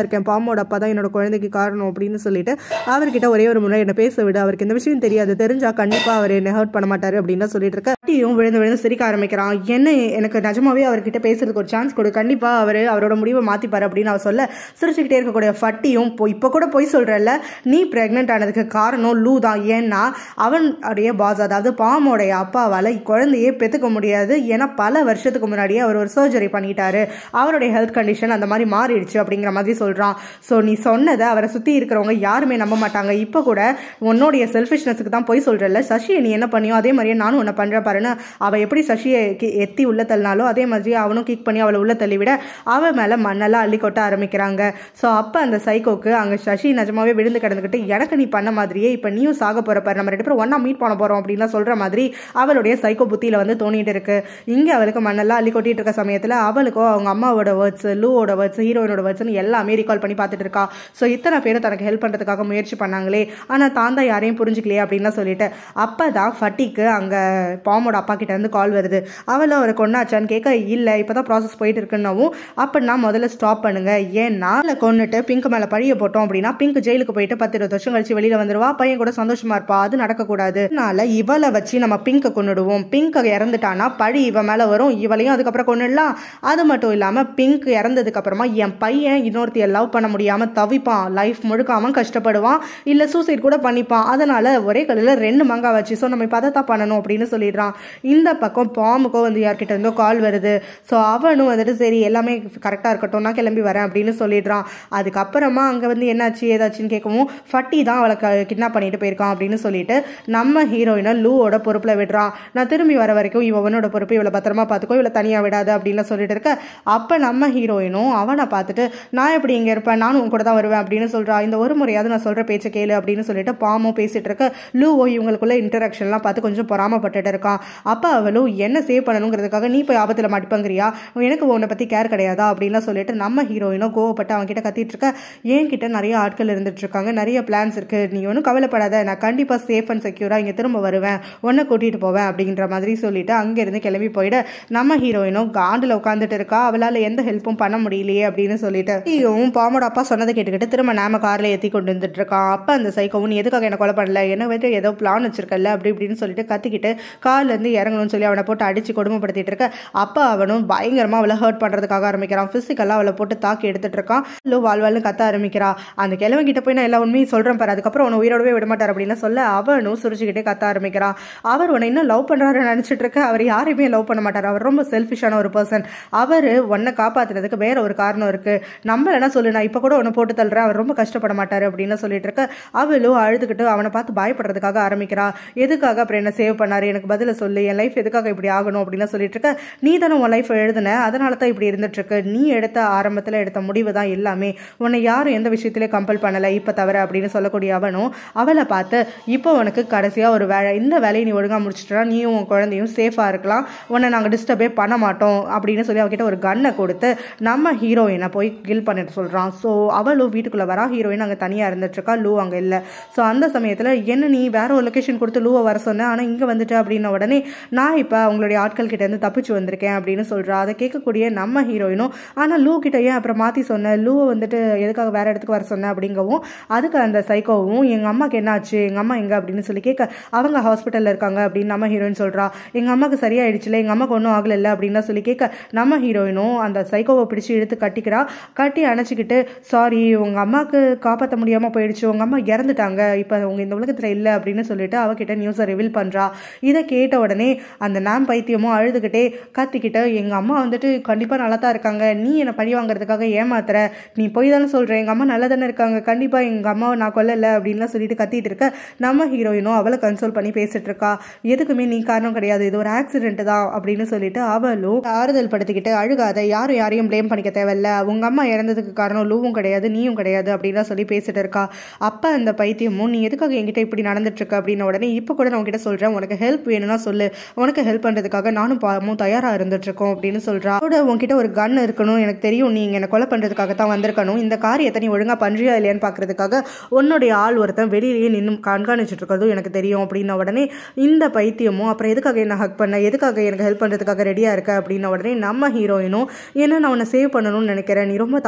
இருக்கேன் பாமோட அப்பா தான் என்னோட குழந்தைக்கு காரணம் அப்படின்னு சொல்லிட்டு அவர்கிட்ட ஒரே ஒரு முறை என்ன பேச விடு அவருக்கு இந்த விஷயம் தெரியாது தெரிஞ்சா கண்டிப்பா அவர் என்ன ஹர்ட் பண்ண மாட்டாரு அப்படின்னு தான் சொல்லிட்டு இருக்க பாட்டியும் விழுந்து விழுந்து சிரிக்க ஆரம்பிக்கிறான் என்ன எனக்கு நிஜமாவே அவர்கிட்ட பேசுறதுக்கு ஒரு சான்ஸ் கொடு கண்டிப்பா அவர் அவரோட முடிவை மாத்திப்பாரு அப்படின்னு அவர் சொல்ல சிரிச்சுக்கிட்டே இருக்கக்கூடிய ஃபட்டியும் இப்போ இப்போ கூட போய் சொல்றல்ல நீ பிரெக்னென்ட் ஆனதுக்கு காரணம் லூ தான் ஏன்னா அவனுடைய பாஸ் அதாவது பாமோடைய அப்பாவால் குழந்தையே பெற்றுக்க முடியாது ஏன்னா பல வருஷத்துக்கு முன்னாடியே அவர் ஒரு சர்ஜரி பண்ணிட்டாரு அவருடைய ஹெல்த் கண்டிஷன் அந்த மாதிரி மாறிடுச்சு அப்படிங்கிற மாதிரி சொல்கிறான் ஸோ நீ சொன்னதை அவரை சுற்றி இருக்கிறவங்க யாருமே நம்ப மாட்டாங்க இப்போ கூட உன்னுடைய செல்ஃபிஷ்னஸுக்கு தான் போய் சொல்கிறல்ல சசியை நீ என்ன பண்ணியோ அதே மாதிரியே நானும் உன்னை பண்ணுறேன் பாருன்னு அவள் எப்படி சசியை கி- எத்தி உள்ள தள்ளினாலோ அதே மாதிரி அவனும் கிக் பண்ணி அவளை உள்ள தள்ளி விட அவன் மேலே மண்ணெல்லாம் அள்ளி கொட்ட ஆரம்பிக்கிறாங்க ஸோ அப்போ அந்த சைக்கோக்கு அங்கே சசி நிஜமாவே விழுந்து கிடந்துக்கிட்டு எனக்கு நீ பண்ண மாதிரியே இப்போ நீயும் சாக போகிற பாரு நம்ம ரெண்டு பேரும் ஒன்றா மீட் பண்ண போகிறோம் அப்படின்லாம் சொல்கிற மாதிரி அவளுடைய சைக்கோ புத்தியில் வந்து தோணிட்டு இருக்கு இங்கே அவளுக்கு மண்ணெல்லாம் அள்ளி கொட்டிட்டு இருக்க சமயத்தில் அவளுக்கோ அவங்க அம்மாவோட வேர்ட்ஸ் லூவோட வேர்ட்ஸ் ஹீரோயினோட வேர்ட்ஸ்னு எல்லாமே ரீகால் பண்ணி பார்த்துட்டு இருக்கா ஸோ இத்தனை பேர் தனக்கு ஹெல்ப் பண்ணுறதுக்காக முயற்சி பண்ணாங்களே ஆனால் தான் தான் யாரையும் புரிஞ்சுக்கலையே அப்படின்லாம் சொல்லிட்டு அப்போ தான் ஃபட்டிக்கு அங்கே பாமோட அப்பா கிட்ட இருந்து கால் வருது அவளும் அவரை கொண்டாச்சான்னு கேட்க இல்லை இப்போ தான் ப்ராசஸ் போயிட்டு இருக்குன்னவும் அப்படின்னா முதல்ல ஸ்டாப் பண்ணுங்க ஏன்னா அவளை கொன்னுட்டு பிங்க் மேலே பழிய போட்டோம் அப்படின்னா பிங்க் ஜெயிலுக்கு போயிட்டு பத்து இருபது வருஷம் கழிச்சு வெளியில வந்துருவா பையன் கூட சந்தோஷமா இருப்பா அது நடக்கக்கூடாது அதனால இவளை வச்சு நம்ம பிங்கை கொன்னுடுவோம் பிங்க் இறந்துட்டானா பழி இவ மேல வரும் இவளையும் அதுக்கப்புறம் கொன்னுடலாம் அது மட்டும் இல்லாம பிங்க் இறந்ததுக்கு அப்புறமா என் பையன் இன்னொருத்தைய லவ் பண்ண முடியாம தவிப்பான் லைஃப் முழுக்க அவன் கஷ்டப்படுவான் இல்ல சூசைட் கூட பண்ணிப்பான் அதனால ஒரே கல்லில் ரெண்டு மங்கா வச்சு ஸோ நம்ம இப்போ அதை தான் பண்ணணும் அப்படின்னு சொல்லிடுறான் இந்த பக்கம் பாமுக்கோ வந்து யார்கிட்ட இருந்தோ கால் வருது ஸோ அவனும் வந்துட்டு சரி எல்லாமே கரெக்டாக இருக்கட்டும் நான் கிளம்பி வரேன் அப்படின்னு சொல்லிடுறான் அதுக்கப்புறமா அங்கே வந்து என்னாச்சு ஏதாச்சுன்னு கேட்கவும் ஃபட்டி தான் அவளை கிட்னாப் பண்ணிட்டு போயிருக்கான் அப்படின்னு சொல்லிட்டு நம்ம ஹீரோயினை லூவோட பொறுப்பில் விடுறான் நான் திரும்பி வர வரைக்கும் இவனோட பொறுப்பு இவளை பத்திரமா பார்த்துக்கோ இவளை தனியாக விடாது அப்படின்னு சொல்லிட்டு இருக்க அப்போ நம்ம ஹீரோயினும் அவனை பார்த்துட்டு நான் எப்படி இங்கே இருப்பேன் நானும் உன் கூட தான் வருவேன் அப்படின்னு சொல்றா இந்த ஒரு முறையாவது நான் சொல்கிற பேச்சை கேளு அப்படின்னு சொல்லிட்டு பாமும் பேசிட்டு இருக்க லூவோ இவங்களுக்குள்ள இன்டராக்ஷன்லாம் பார்த்து கொஞ்சம் பொறாமப்பட்டுட்டு இருக்கான் அப்போ அவளும் என்ன சேவ் பண்ணணுங்கிறதுக்காக நீ போய் ஆபத்தில் மாட்டிப்பங்கிறியா எனக்கு உன்னை பற்றி கேர் கிடையாதா அப்படின்லாம் சொல்லிட்டு நம்ம ஹீரோயினும் கோவப்பட்டு அவன் கிட்ட கத்திட்டு இருக்க என்கிட்ட நிறைய ஆட்கள் இருந்துட்டு இருக்காங்க நிறைய பிளான்ஸ் இருக்கு நீ ஒன்றும் கவலைப்படாத நான் கண்டிப்பாக சேஃப் அண்ட் செக்யூராக இங்கே திரும்ப வருவேன் உன்னை கூட்டிகிட்டு போவேன் அப்படின்ற மாதிரி சொல்லிட்டு அங்கேருந்து கிளம்பி போயிட நம்ம ஹீரோயினும் காண்டில் உட்காந்துட்டு இருக்கா அவளால் எந்த ஹெல்ப்பும் பண்ண முடியலையே அப்படின்னு சொல்லிட்டு ஹீரோவும் பாமோட அப்பா சொன்னதை கேட்டுக்கிட்டு திரும்ப நாம காரில் ஏற்றி கொண்டு வந்துட்டு இருக்கான் அப்போ அந்த சைக்கோவும் நீ எதுக்காக என்ன கொலை பண்ணல என்ன வந்து ஏதோ பிளான் வச்சிருக்கல அப்படி இப்படின்னு சொல்லிட்டு கத்திக்கிட்டு கார்லேருந்து இறங்கணும்னு சொல்லி அவனை போட்டு அடிச்சு கொடுமைப்படுத்திட்டு இருக்க அப்போ அவனும் பயங்கரமாக அவளை ஹர்ட் பண்ணுறதுக்காக ஆரம்பிக்கிறான் ஃபிசிக்கலாக அவளை போட்டு தாக்கி எடுத்துட்டு இருக்கான் லோ வாழ்வாள்னு கத்த ஆரம்பிக்கிறா அந்த கிழவன் கிட்ட போய் நான் எல்லா உண்மையும் சொல்கிறேன் பாரு அதுக்கப்புறம் உன்னை உயிரோடவே விட மாட்டார் அப்படின்னு சொல்ல அவனும் சுரிச்சுக்கிட்டே கத்த ஆரம்பிக்கிறான் அவர் உன்னை இன்னும் லவ் பண்ணுறாரு நினச்சிட்டு இருக்க அவர் யாரையுமே லவ் பண்ண மாட்டார் அவர் ரொம்ப செல்ஃபிஷான ஒரு பர்சன் அவர் உன்னை காப்பாத்துறதுக்கு வேற ஒரு காரணம் இருக்கு நம்பலன்னா சொல்லு நான் இப்போ கூட உன்னை போட்டு தள்ளுறேன் அவர் ரொம்ப கஷ்டப்பட மாட்டாரு அப்படின்னு சொல்லிட்டு இருக்க அவளும் அழுதுகிட்டு அவனை பார்த்து பயப்படுறதுக்காக ஆரம்பிக்கிறா எதுக்காக அப்புறம் என்ன சேவ் பண்ணாரு எனக்கு பதில சொல்லு என் லைஃப் எதுக்காக இப்படி ஆகணும் அப்படின்னு சொல்லிட்டு இருக்க நீ தானே உன் லைஃப் எழுதுன அதனால தான் இப்படி இருந்துட்டு இருக்கு நீ எடுத்த ஆரம்பத்தில் எடுத்த முடிவு தான் எல்லாமே உன்னை யாரும் எந்த விஷயத்திலே கம்பல் பண்ணலை இப்போ தவிர அப்படின்னு சொல்லக்கூடிய அவனும் அவளை பார்த்து இப்போ உனக்கு கடைசியாக ஒரு வேலை இந்த வேலையை நீ ஒழுங்காக முடிச்சிட்டா நீயும் உன் குழந்தையும் சேஃபாக இருக்கலாம் உன்னை நாங்கள் டிஸ்டர்பே பண்ண மாட்டோம் அப்படின்னு சொல்லி அவகிட்ட ஒரு கன்னை கொடுத்து நம்ம ஹீரோயினை போய் கில் பண்ணிட்டு சொல்கிறான் ஸோ அவளும் வீட்டுக்குள்ளே வரா ஹீரோயின் அங்கே தனியாக இருந்துட்டு இருக்கா லூ அங்கே இல்லை ஸோ அந்த சமயத்தில் என்ன நீ வேற ஒரு லொக்கேஷன் கொடுத்து லூவை வர சொன்ன ஆனால் இங்கே வந்துட்டு அப்படின்ன உடனே நான் இப்போ அவங்களுடைய ஆட்கள் கிட்ட இருந்து தப்பிச்சு வந்திருக்கேன் அப்படின்னு சொல்கிறா அதை கேட்கக்கூடிய நம்ம ஹீரோயினும் ஆனால் லூ கிட்ட ஏன் அப்புறம் மாற்றி சொன்னேன் லூவை வந்துட்டு எதுக்காக வேற இடத்துக்கு வர சொன்னேன் அப்படிங்கவும் அதுக்கு அந்த சைக்கோவும் எங்கள் அம்மாக்கு என்னாச்சு எங்கள் அம்மா எங்கே அப்படின்னு சொல்லி கேட்க அவங்க ஹாஸ்பிட்டலில் இருக்காங்க அப்படின்னு நம்ம ஹீரோயின் சொல்கிறா எங்கள் அம்மாவுக்கு சரியாயிடுச்சுல எங்கள் அம்மாவுக்கு ஒன்றும் ஆகலைல்ல அப்படின்னு சொல்லி கேட்க நம்ம ஹீரோயினும் அந்த சைக்கோவை பிடிச்சி இழுத்து கட்டிக்கிறா கட்டி அணைச்சிக்கிட்டு சாரி உங்கள் அம்மாவுக்கு காப்பாற்ற முடியாமல் போயிடுச்சு உங்கள் அம்மா இறந்துட்டாங்க இப்போ உங்க இந்த உலகத்தில் இல்லை அப்படின்னு சொல்லிட்டு அவகிட்ட நியூஸை ரிவீல் பண்ணுறா இதை கேட்ட உடனே அந்த நாம் பைத்தியமும் அழுதுகிட்டே கத்திக்கிட்டு எங்கள் அம்மா வந்துட்டு கண்டிப்பாக நல்லா தான் இருக்காங்க நீ என்னை பழி வாங்குறதுக்காக ஏமாத்துற நீ போய் தானே சொல்கிற எங்கள் அம்மா நல்லா தானே இருக்காங்க கண்டிப்பாக எங்கள் அம்மாவை நான் கொல்லலை அப்படின்லாம் சொல்லிட்டு கத்திட்டு இருக்க நம்ம ஹீரோயினும் அவளை கன்சோல் பண்ணி பேசிட்டு இருக்கா எதுக்குமே நீ காரணம் கிடையாது இது ஒரு ஆக்சிடென்ட் தான் அப்படின்னு சொல்லிட்டு அவளும் ஆறுதல் படுத்திக்கிட்டு அழுகாத யாரும் யாரையும் ப்ளேம் பண்ணிக்க தேவையில்ல உங்க அம்மா இறந்ததுக்கு காரணம் லூவும் கிடையாது நீயும் கிடையாது அப்படின்லாம் சொல்லி பேசிட்டு இருக்கா அப்ப அந்த பைத்தியமும் நீ எதுக்காக என்கிட்ட இப்படி நடந்துட்டு இருக்க அப்படின்ன உடனே இப்போ கூட நான் உன்கிட்ட சொல்றேன் உனக்கு ஹெல்ப் வேணும்னா சொல்லு உனக்கு ஹெல்ப் பண்றதுக்காக நானும் பாவமும் தயாரா இருந்துட்டு இருக்கோம் அப்படின்னு சொல்றா அதோட உன்கிட்ட ஒரு கன் இருக்கணும் எனக்கு தெரியும் நீ என்னை கொலை பண்றதுக்காக தான் வந்திருக்கணும் இந்த காரியத்தை நீ ஒழுங்கா பண்றியா இல்லையான்னு பாக்குறதுக்காக உன்னுடைய ஆள் ஒருத்தன் வெளியிலேயே நின்று கண்காணிச்சிட்டு இருக்கிறதும் எனக்கு தெரியும் அப்படின்ன உடனே இந்த பைத்தியமும் அப்புறம் எதுக்காக என்ன ஹக் பண்ண எதுக்காக எனக்கு ஹெல்ப் பண்ணுறதுக்காக ரெடியாக இருக்க அப்படின்ன உடனே நம்ம ஹீரோயினும் ஏன்னா நான் உன்னை சேவ் பண்ணணும்னு நினைக்கிறேன் நீ ரொம்ப தப்பானவ கிடையாது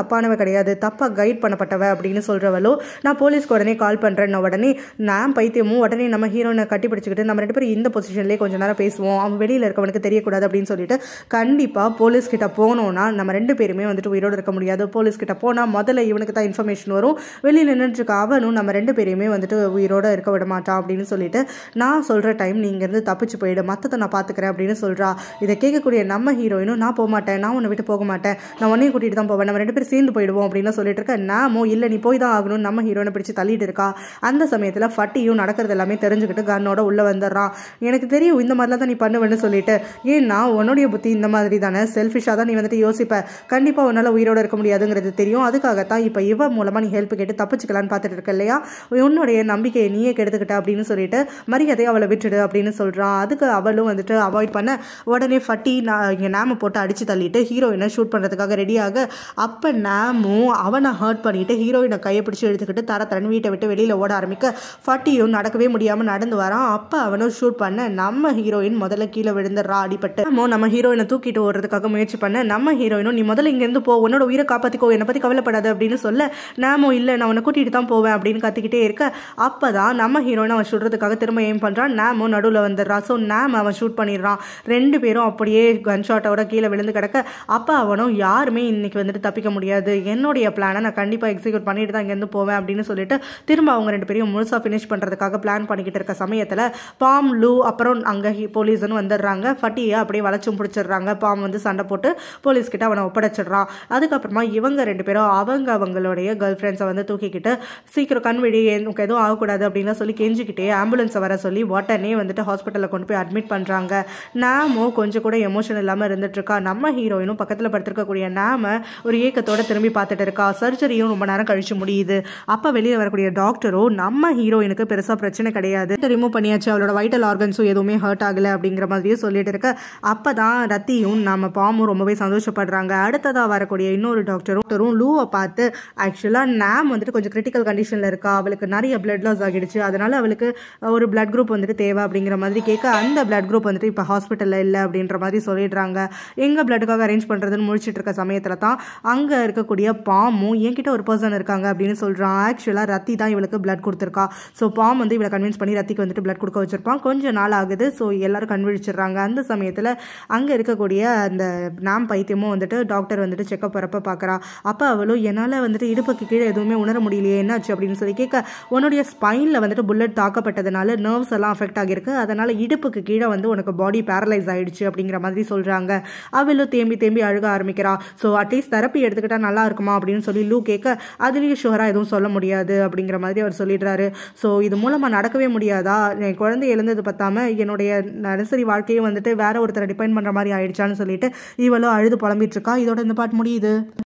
கிடையாது தப்பாக கைட் பண்ணப்பட்டவ அப்படின்னு சொல்கிறவளோ நான் போலீஸ்க்கு உடனே கால் பண்ணுறேன் உடனே நான் பைத்தியமும் உடனே நம்ம ஹீரோனை கட்டி பிடிச்சிக்கிட்டு நம்ம ரெண்டு பேரும் இந்த பொசிஷன்லேயே கொஞ்ச நேரம் பேசுவோம் அவன் வெளியில் இருக்கவனுக்கு தெரியக்கூடாது அப்படின்னு சொல்லிட்டு கண்டிப்பாக போலீஸ் கிட்ட போனோம்னா நம்ம ரெண்டு பேருமே வந்துட்டு உயிரோடு இருக்க முடியாது போலீஸ் கிட்ட போனால் முதல்ல இவனுக்கு தான் இன்ஃபர்மேஷன் வரும் வெளியில் நின்றுட்டு இருக்க அவனும் நம்ம ரெண்டு பேரையுமே வந்துட்டு உயிரோடு இருக்க விட மாட்டான் அப்படின்னு சொல்லிட்டு நான் சொல்கிற டைம் நீ இங்கேருந்து தப்பிச்சு போயிடு மற்றதை நான் பார்த்துக்கிறேன் அப்படின்னு சொல்கிறா இதை கேட்கக்கூடிய நம்ம ஹீரோயினும் நான் போக மாட்டேன் நான் உன்னை விட்டு போக மாட்டேன் நான் உன்னையும் கூட்டிகிட்டு தான் போவேன் நம்ம ரெண்டு பேரும் சேர்ந்து போயிடுவோம் அப்படின்னு சொல்லிட்டு இருக்க நாமோ இல்லை நீ போய் தான் ஆகணும் நம்ம ஹீரோயினை பிடிச்சி தள்ளிட்டு இருக்கா அந்த சமயத்தில் ஃபட்டியும் நடக்கிறது எல்லாமே தெரிஞ்சுக்கிட்டு கன்னோட உள்ளே வந்துடுறான் எனக்கு தெரியும் இந்த மாதிரிலாம் தான் நீ பண்ணுவேன்னு சொல்லிட்டு ஏன்னா உன்னுடைய புத்தி இந்த மாதிரி தானே செல்ஃபிஷாக தான் நீ வந்துட்டு யோசிப்ப கண்டிப்பாக உன்னால் உயிரோட இருக்க முடியாதுங்கிறது தெரியும் அதுக்காகத்தான் இப்போ இவ மூலமாக நீ ஹெல்ப் கேட்டு தப்பிச்சுக்கலான்னு பார்த்துட்டு இருக்க இல்லையா உன்னுடைய நம்பிக்கையை நீயே கெடுத்துக்கிட்ட அப்படின்னு சொல்லிட்டு மரியாதையை அவளை விட்டுடு அப்படின்னு சொல்கிறான் அதுக்கு அவளும் வந்துட்டு அவாய்ட் பண்ண உடனே ஃபட்டி நான் இங்கே நேம போட்டு அடித்து தள்ளிட்டு ஹீரோயினை ஷூட் பண்ணுறதுக்காக ரெடியாக அப்போ நேமும் அவனை ஹர்ட் பண்ணிட்டு ஹீரோயினை கையை பிடிச்சி எடுத்துக்கிட்டு தர தரன்னு வீட்டை விட்டு வெளியில் ஓட ஆரம்பிக்க ஃபட்டியும் நடக்கவே முடியாமல் நடந்து வரான் அப்போ அவனும் ஷூட் பண்ண நம்ம ஹீரோயின் முதல்ல கீழே விழுந்துடுறா அடிபட்டு நம்ம நம்ம ஹீரோயினை தூக்கிட்டு ஓடுறதுக்காக முயற்சி பண்ண நம்ம ஹீரோயினும் நீ முதல்ல இங்கேருந்து போ உன்னோட உயிரை காப்பாற்றிக்கோ என்னை பற்றி கவலைப்படாது அப்படின்னு சொல்ல நாமோ இல்லை நான் உன்னை கூட்டிகிட்டு தான் போவேன் அப்படின்னு கத்திக்கிட்டே இருக்க அப்போ தான் நம்ம ஹீரோயின் அவன் சுடுறதுக்காக திரும்ப எய்ம் பண்ணுறான் நாமோ நடுவில் வந்துடுறான் ஸோ நேம் அவன் ஷூட் பண்ணிடுறான் ரெண்டு பேரும் அப்படியே கன் ஷாட்டோட கீழே விழுந்து கிடக்க அப்போ அவனும் யாருமே இன்னைக்கு வந்துட்டு தப்பிக்க முடியாது என்னுடைய பிளானை நான் கண்டிப்பாக எக்ஸிக்யூட் பண்ணிட்டு தான் இங்கேருந்து போவேன் அப்படின்னு சொல்லிட்டு திரும்ப அவங்க ரெண்டு பேரையும் முழுசாக ஃபினிஷ் பண்ணுறதுக்காக பிளான் பண்ணிக்கிட்டு இருக்க சமயத்தில் பாம் லூ அப்புறம் அங்கே போலீஸ்னு வந்துடுறாங்க ஃபட்டியை அப்படியே வளைச்சும் பிடிச்சிடுறாங்க பாம் வந்து சண்டை போட்டு போலீஸ் கிட்ட அவனை ஒப்படைச்சிடுறான் அதுக்கப்புறமா இவங்க ரெண்டு பேரும் அவங்க அவங்களுடைய கேர்ள் ஃப்ரெண்ட்ஸை வந்து தூக்கிக்கிட்டு சீக்கிரம் கண் விடி எனக்கு எதுவும் ஆகக்கூடாது அப்படின்னு சொல்லி கெஞ்சிக்கிட்டே ஆம்புலன்ஸை வர சொல்லி உடனே வந்துட்டு ஹாஸ்பிட்டலில் கொண்டு போய் அட்மிட் பண்ணுறாங்க நாமோ கொஞ்சம் கூட எமோஷன் இல்லாமல் இருந்துட்டு இருக்கா நம்ம ஹீரோயினும் பக்கத்தில் படுத்திருக்கக்கூடிய நாம ஒரு ஏக்கத்தோட திரும்பி பார்த்துட்டு இருக்கா சர்ஜரியும் ரொம்ப நேரம் கழிச்சு முடியுது அப்போ வெளியே வரக்கூடிய டாக்டரும் நம்ம ஹீரோயினுக்கு பெருசாக பிரச்சனை கிடையாது ரிமூவ் பண்ணியாச்சு அவளோட வைட்டல் ஆர்கன்ஸும் எதுவுமே ஹர்ட் ஆகலை அப்படிங்கிற மாதிரியும் சொல்லிட்டு இருக்க அப்போ தான் ரத்தியும் நம்ம பாமும் ரொம்பவே சந்தோஷப்படுறாங்க அடுத்ததாக வரக்கூடிய இன்னொரு டாக்டரும் டாக்டரும் லூவை பார்த்து ஆக்சுவலாக நேம் வந்துட்டு கொஞ்சம் கிரிட்டிக்கல் கண்டிஷனில் இருக்கா அவளுக்கு நிறைய பிளட் லாஸ் ஆகிடுச்சு அதனால அவளுக்கு ஒரு பிளட் குரூப் வந்துட்டு தேவை அப்படிங்கிற மாதிரி கேட்க அந்த பிளட் குரூப் வந்துட்டு இப்போ ஹாஸ்பிட்டலில் இல்லை அப்படின்ற மாதிரி சொல்லிடுறாங்க எங்கே பிளட்டுக்காக அரேஞ்ச் பண்ணுறதுன்னு முடிச்சிட்டு இருக்க சமயத்தில் தான் அங்கே இருக்கக்கூடிய பாமும் என்கிட்ட ஒரு பர்சன் இருக்காங்க அப்படின்னு சொல்கிறான் ஆக்சுவலாக ரத்தி தான் இவளுக்கு பிளட் கொடுத்துருக்கா ஸோ பாம் வந்து இவளை கன்வின்ஸ் பண்ணி ரத்திக்கு வந்துட்டு பிளட் கொடுக்க வச்சிருப்பான் கொஞ்சம் நாள் ஆகுது ஸோ எல்லாரும் கண்விழிச்சிடுறாங்க அந்த சமயத்தில் அங்கே இருக்கக்கூடிய அந்த நாம் பைத்தியமும் வந்துட்டு டாக்டர் வந்துட்டு செக்கப் வரப்ப பார்க்குறா அப்போ அவளும் என்னால் வந்துட்டு இடுப்புக்கு கீழே எதுவுமே உணர முடியலையே என்னாச்சு அப்படின்னு சொல்லி கேட்க உன்னுடைய ஸ்பைனில் வந்துட்டு புல்லட் தாக்கப்பட்டதுனால நர்வ்ஸ் எல்லாம் அஃபெக்ட் ஆகியிருக்கு அதனால் இடுப்புக்கு கீழே வந்து உனக்கு பாடி பேரலைஸ் ஆயிடுச்சு அப்படிங்கிற மாதிரி சொல்கிறாங்க அவளும் தேம்பி தேம்பி அழுக ஆரம்பிக்கிறா ஸோ அட்லீஸ்ட் தெரப்பி எடுத்துக்கிட்டா நல்லா இருக்குமா அப்படின்னு சொல்லி லூ கேட்க அதுலேயும் ஷுவராக எதுவும் சொல்ல முடியாது அப்படிங்கிற மாதிரி அவர் சொல்லிடுறாரு ஸோ இது மூலமாக நடக்கவே முடியாதா என் குழந்தை எழுந்தது பத்தாம என்னுடைய நர்சரி வாழ்க்கையும் வந்துட்டு வேற ஒருத்தரை டிபெண்ட் பண்ணுற மாதிரி ஆயிடுச்சான்னு சொல்லிட்டு இவளும் அழுது புலம்பிட்டு இருக்கா இதோட இந்த பாட்டு முடியுது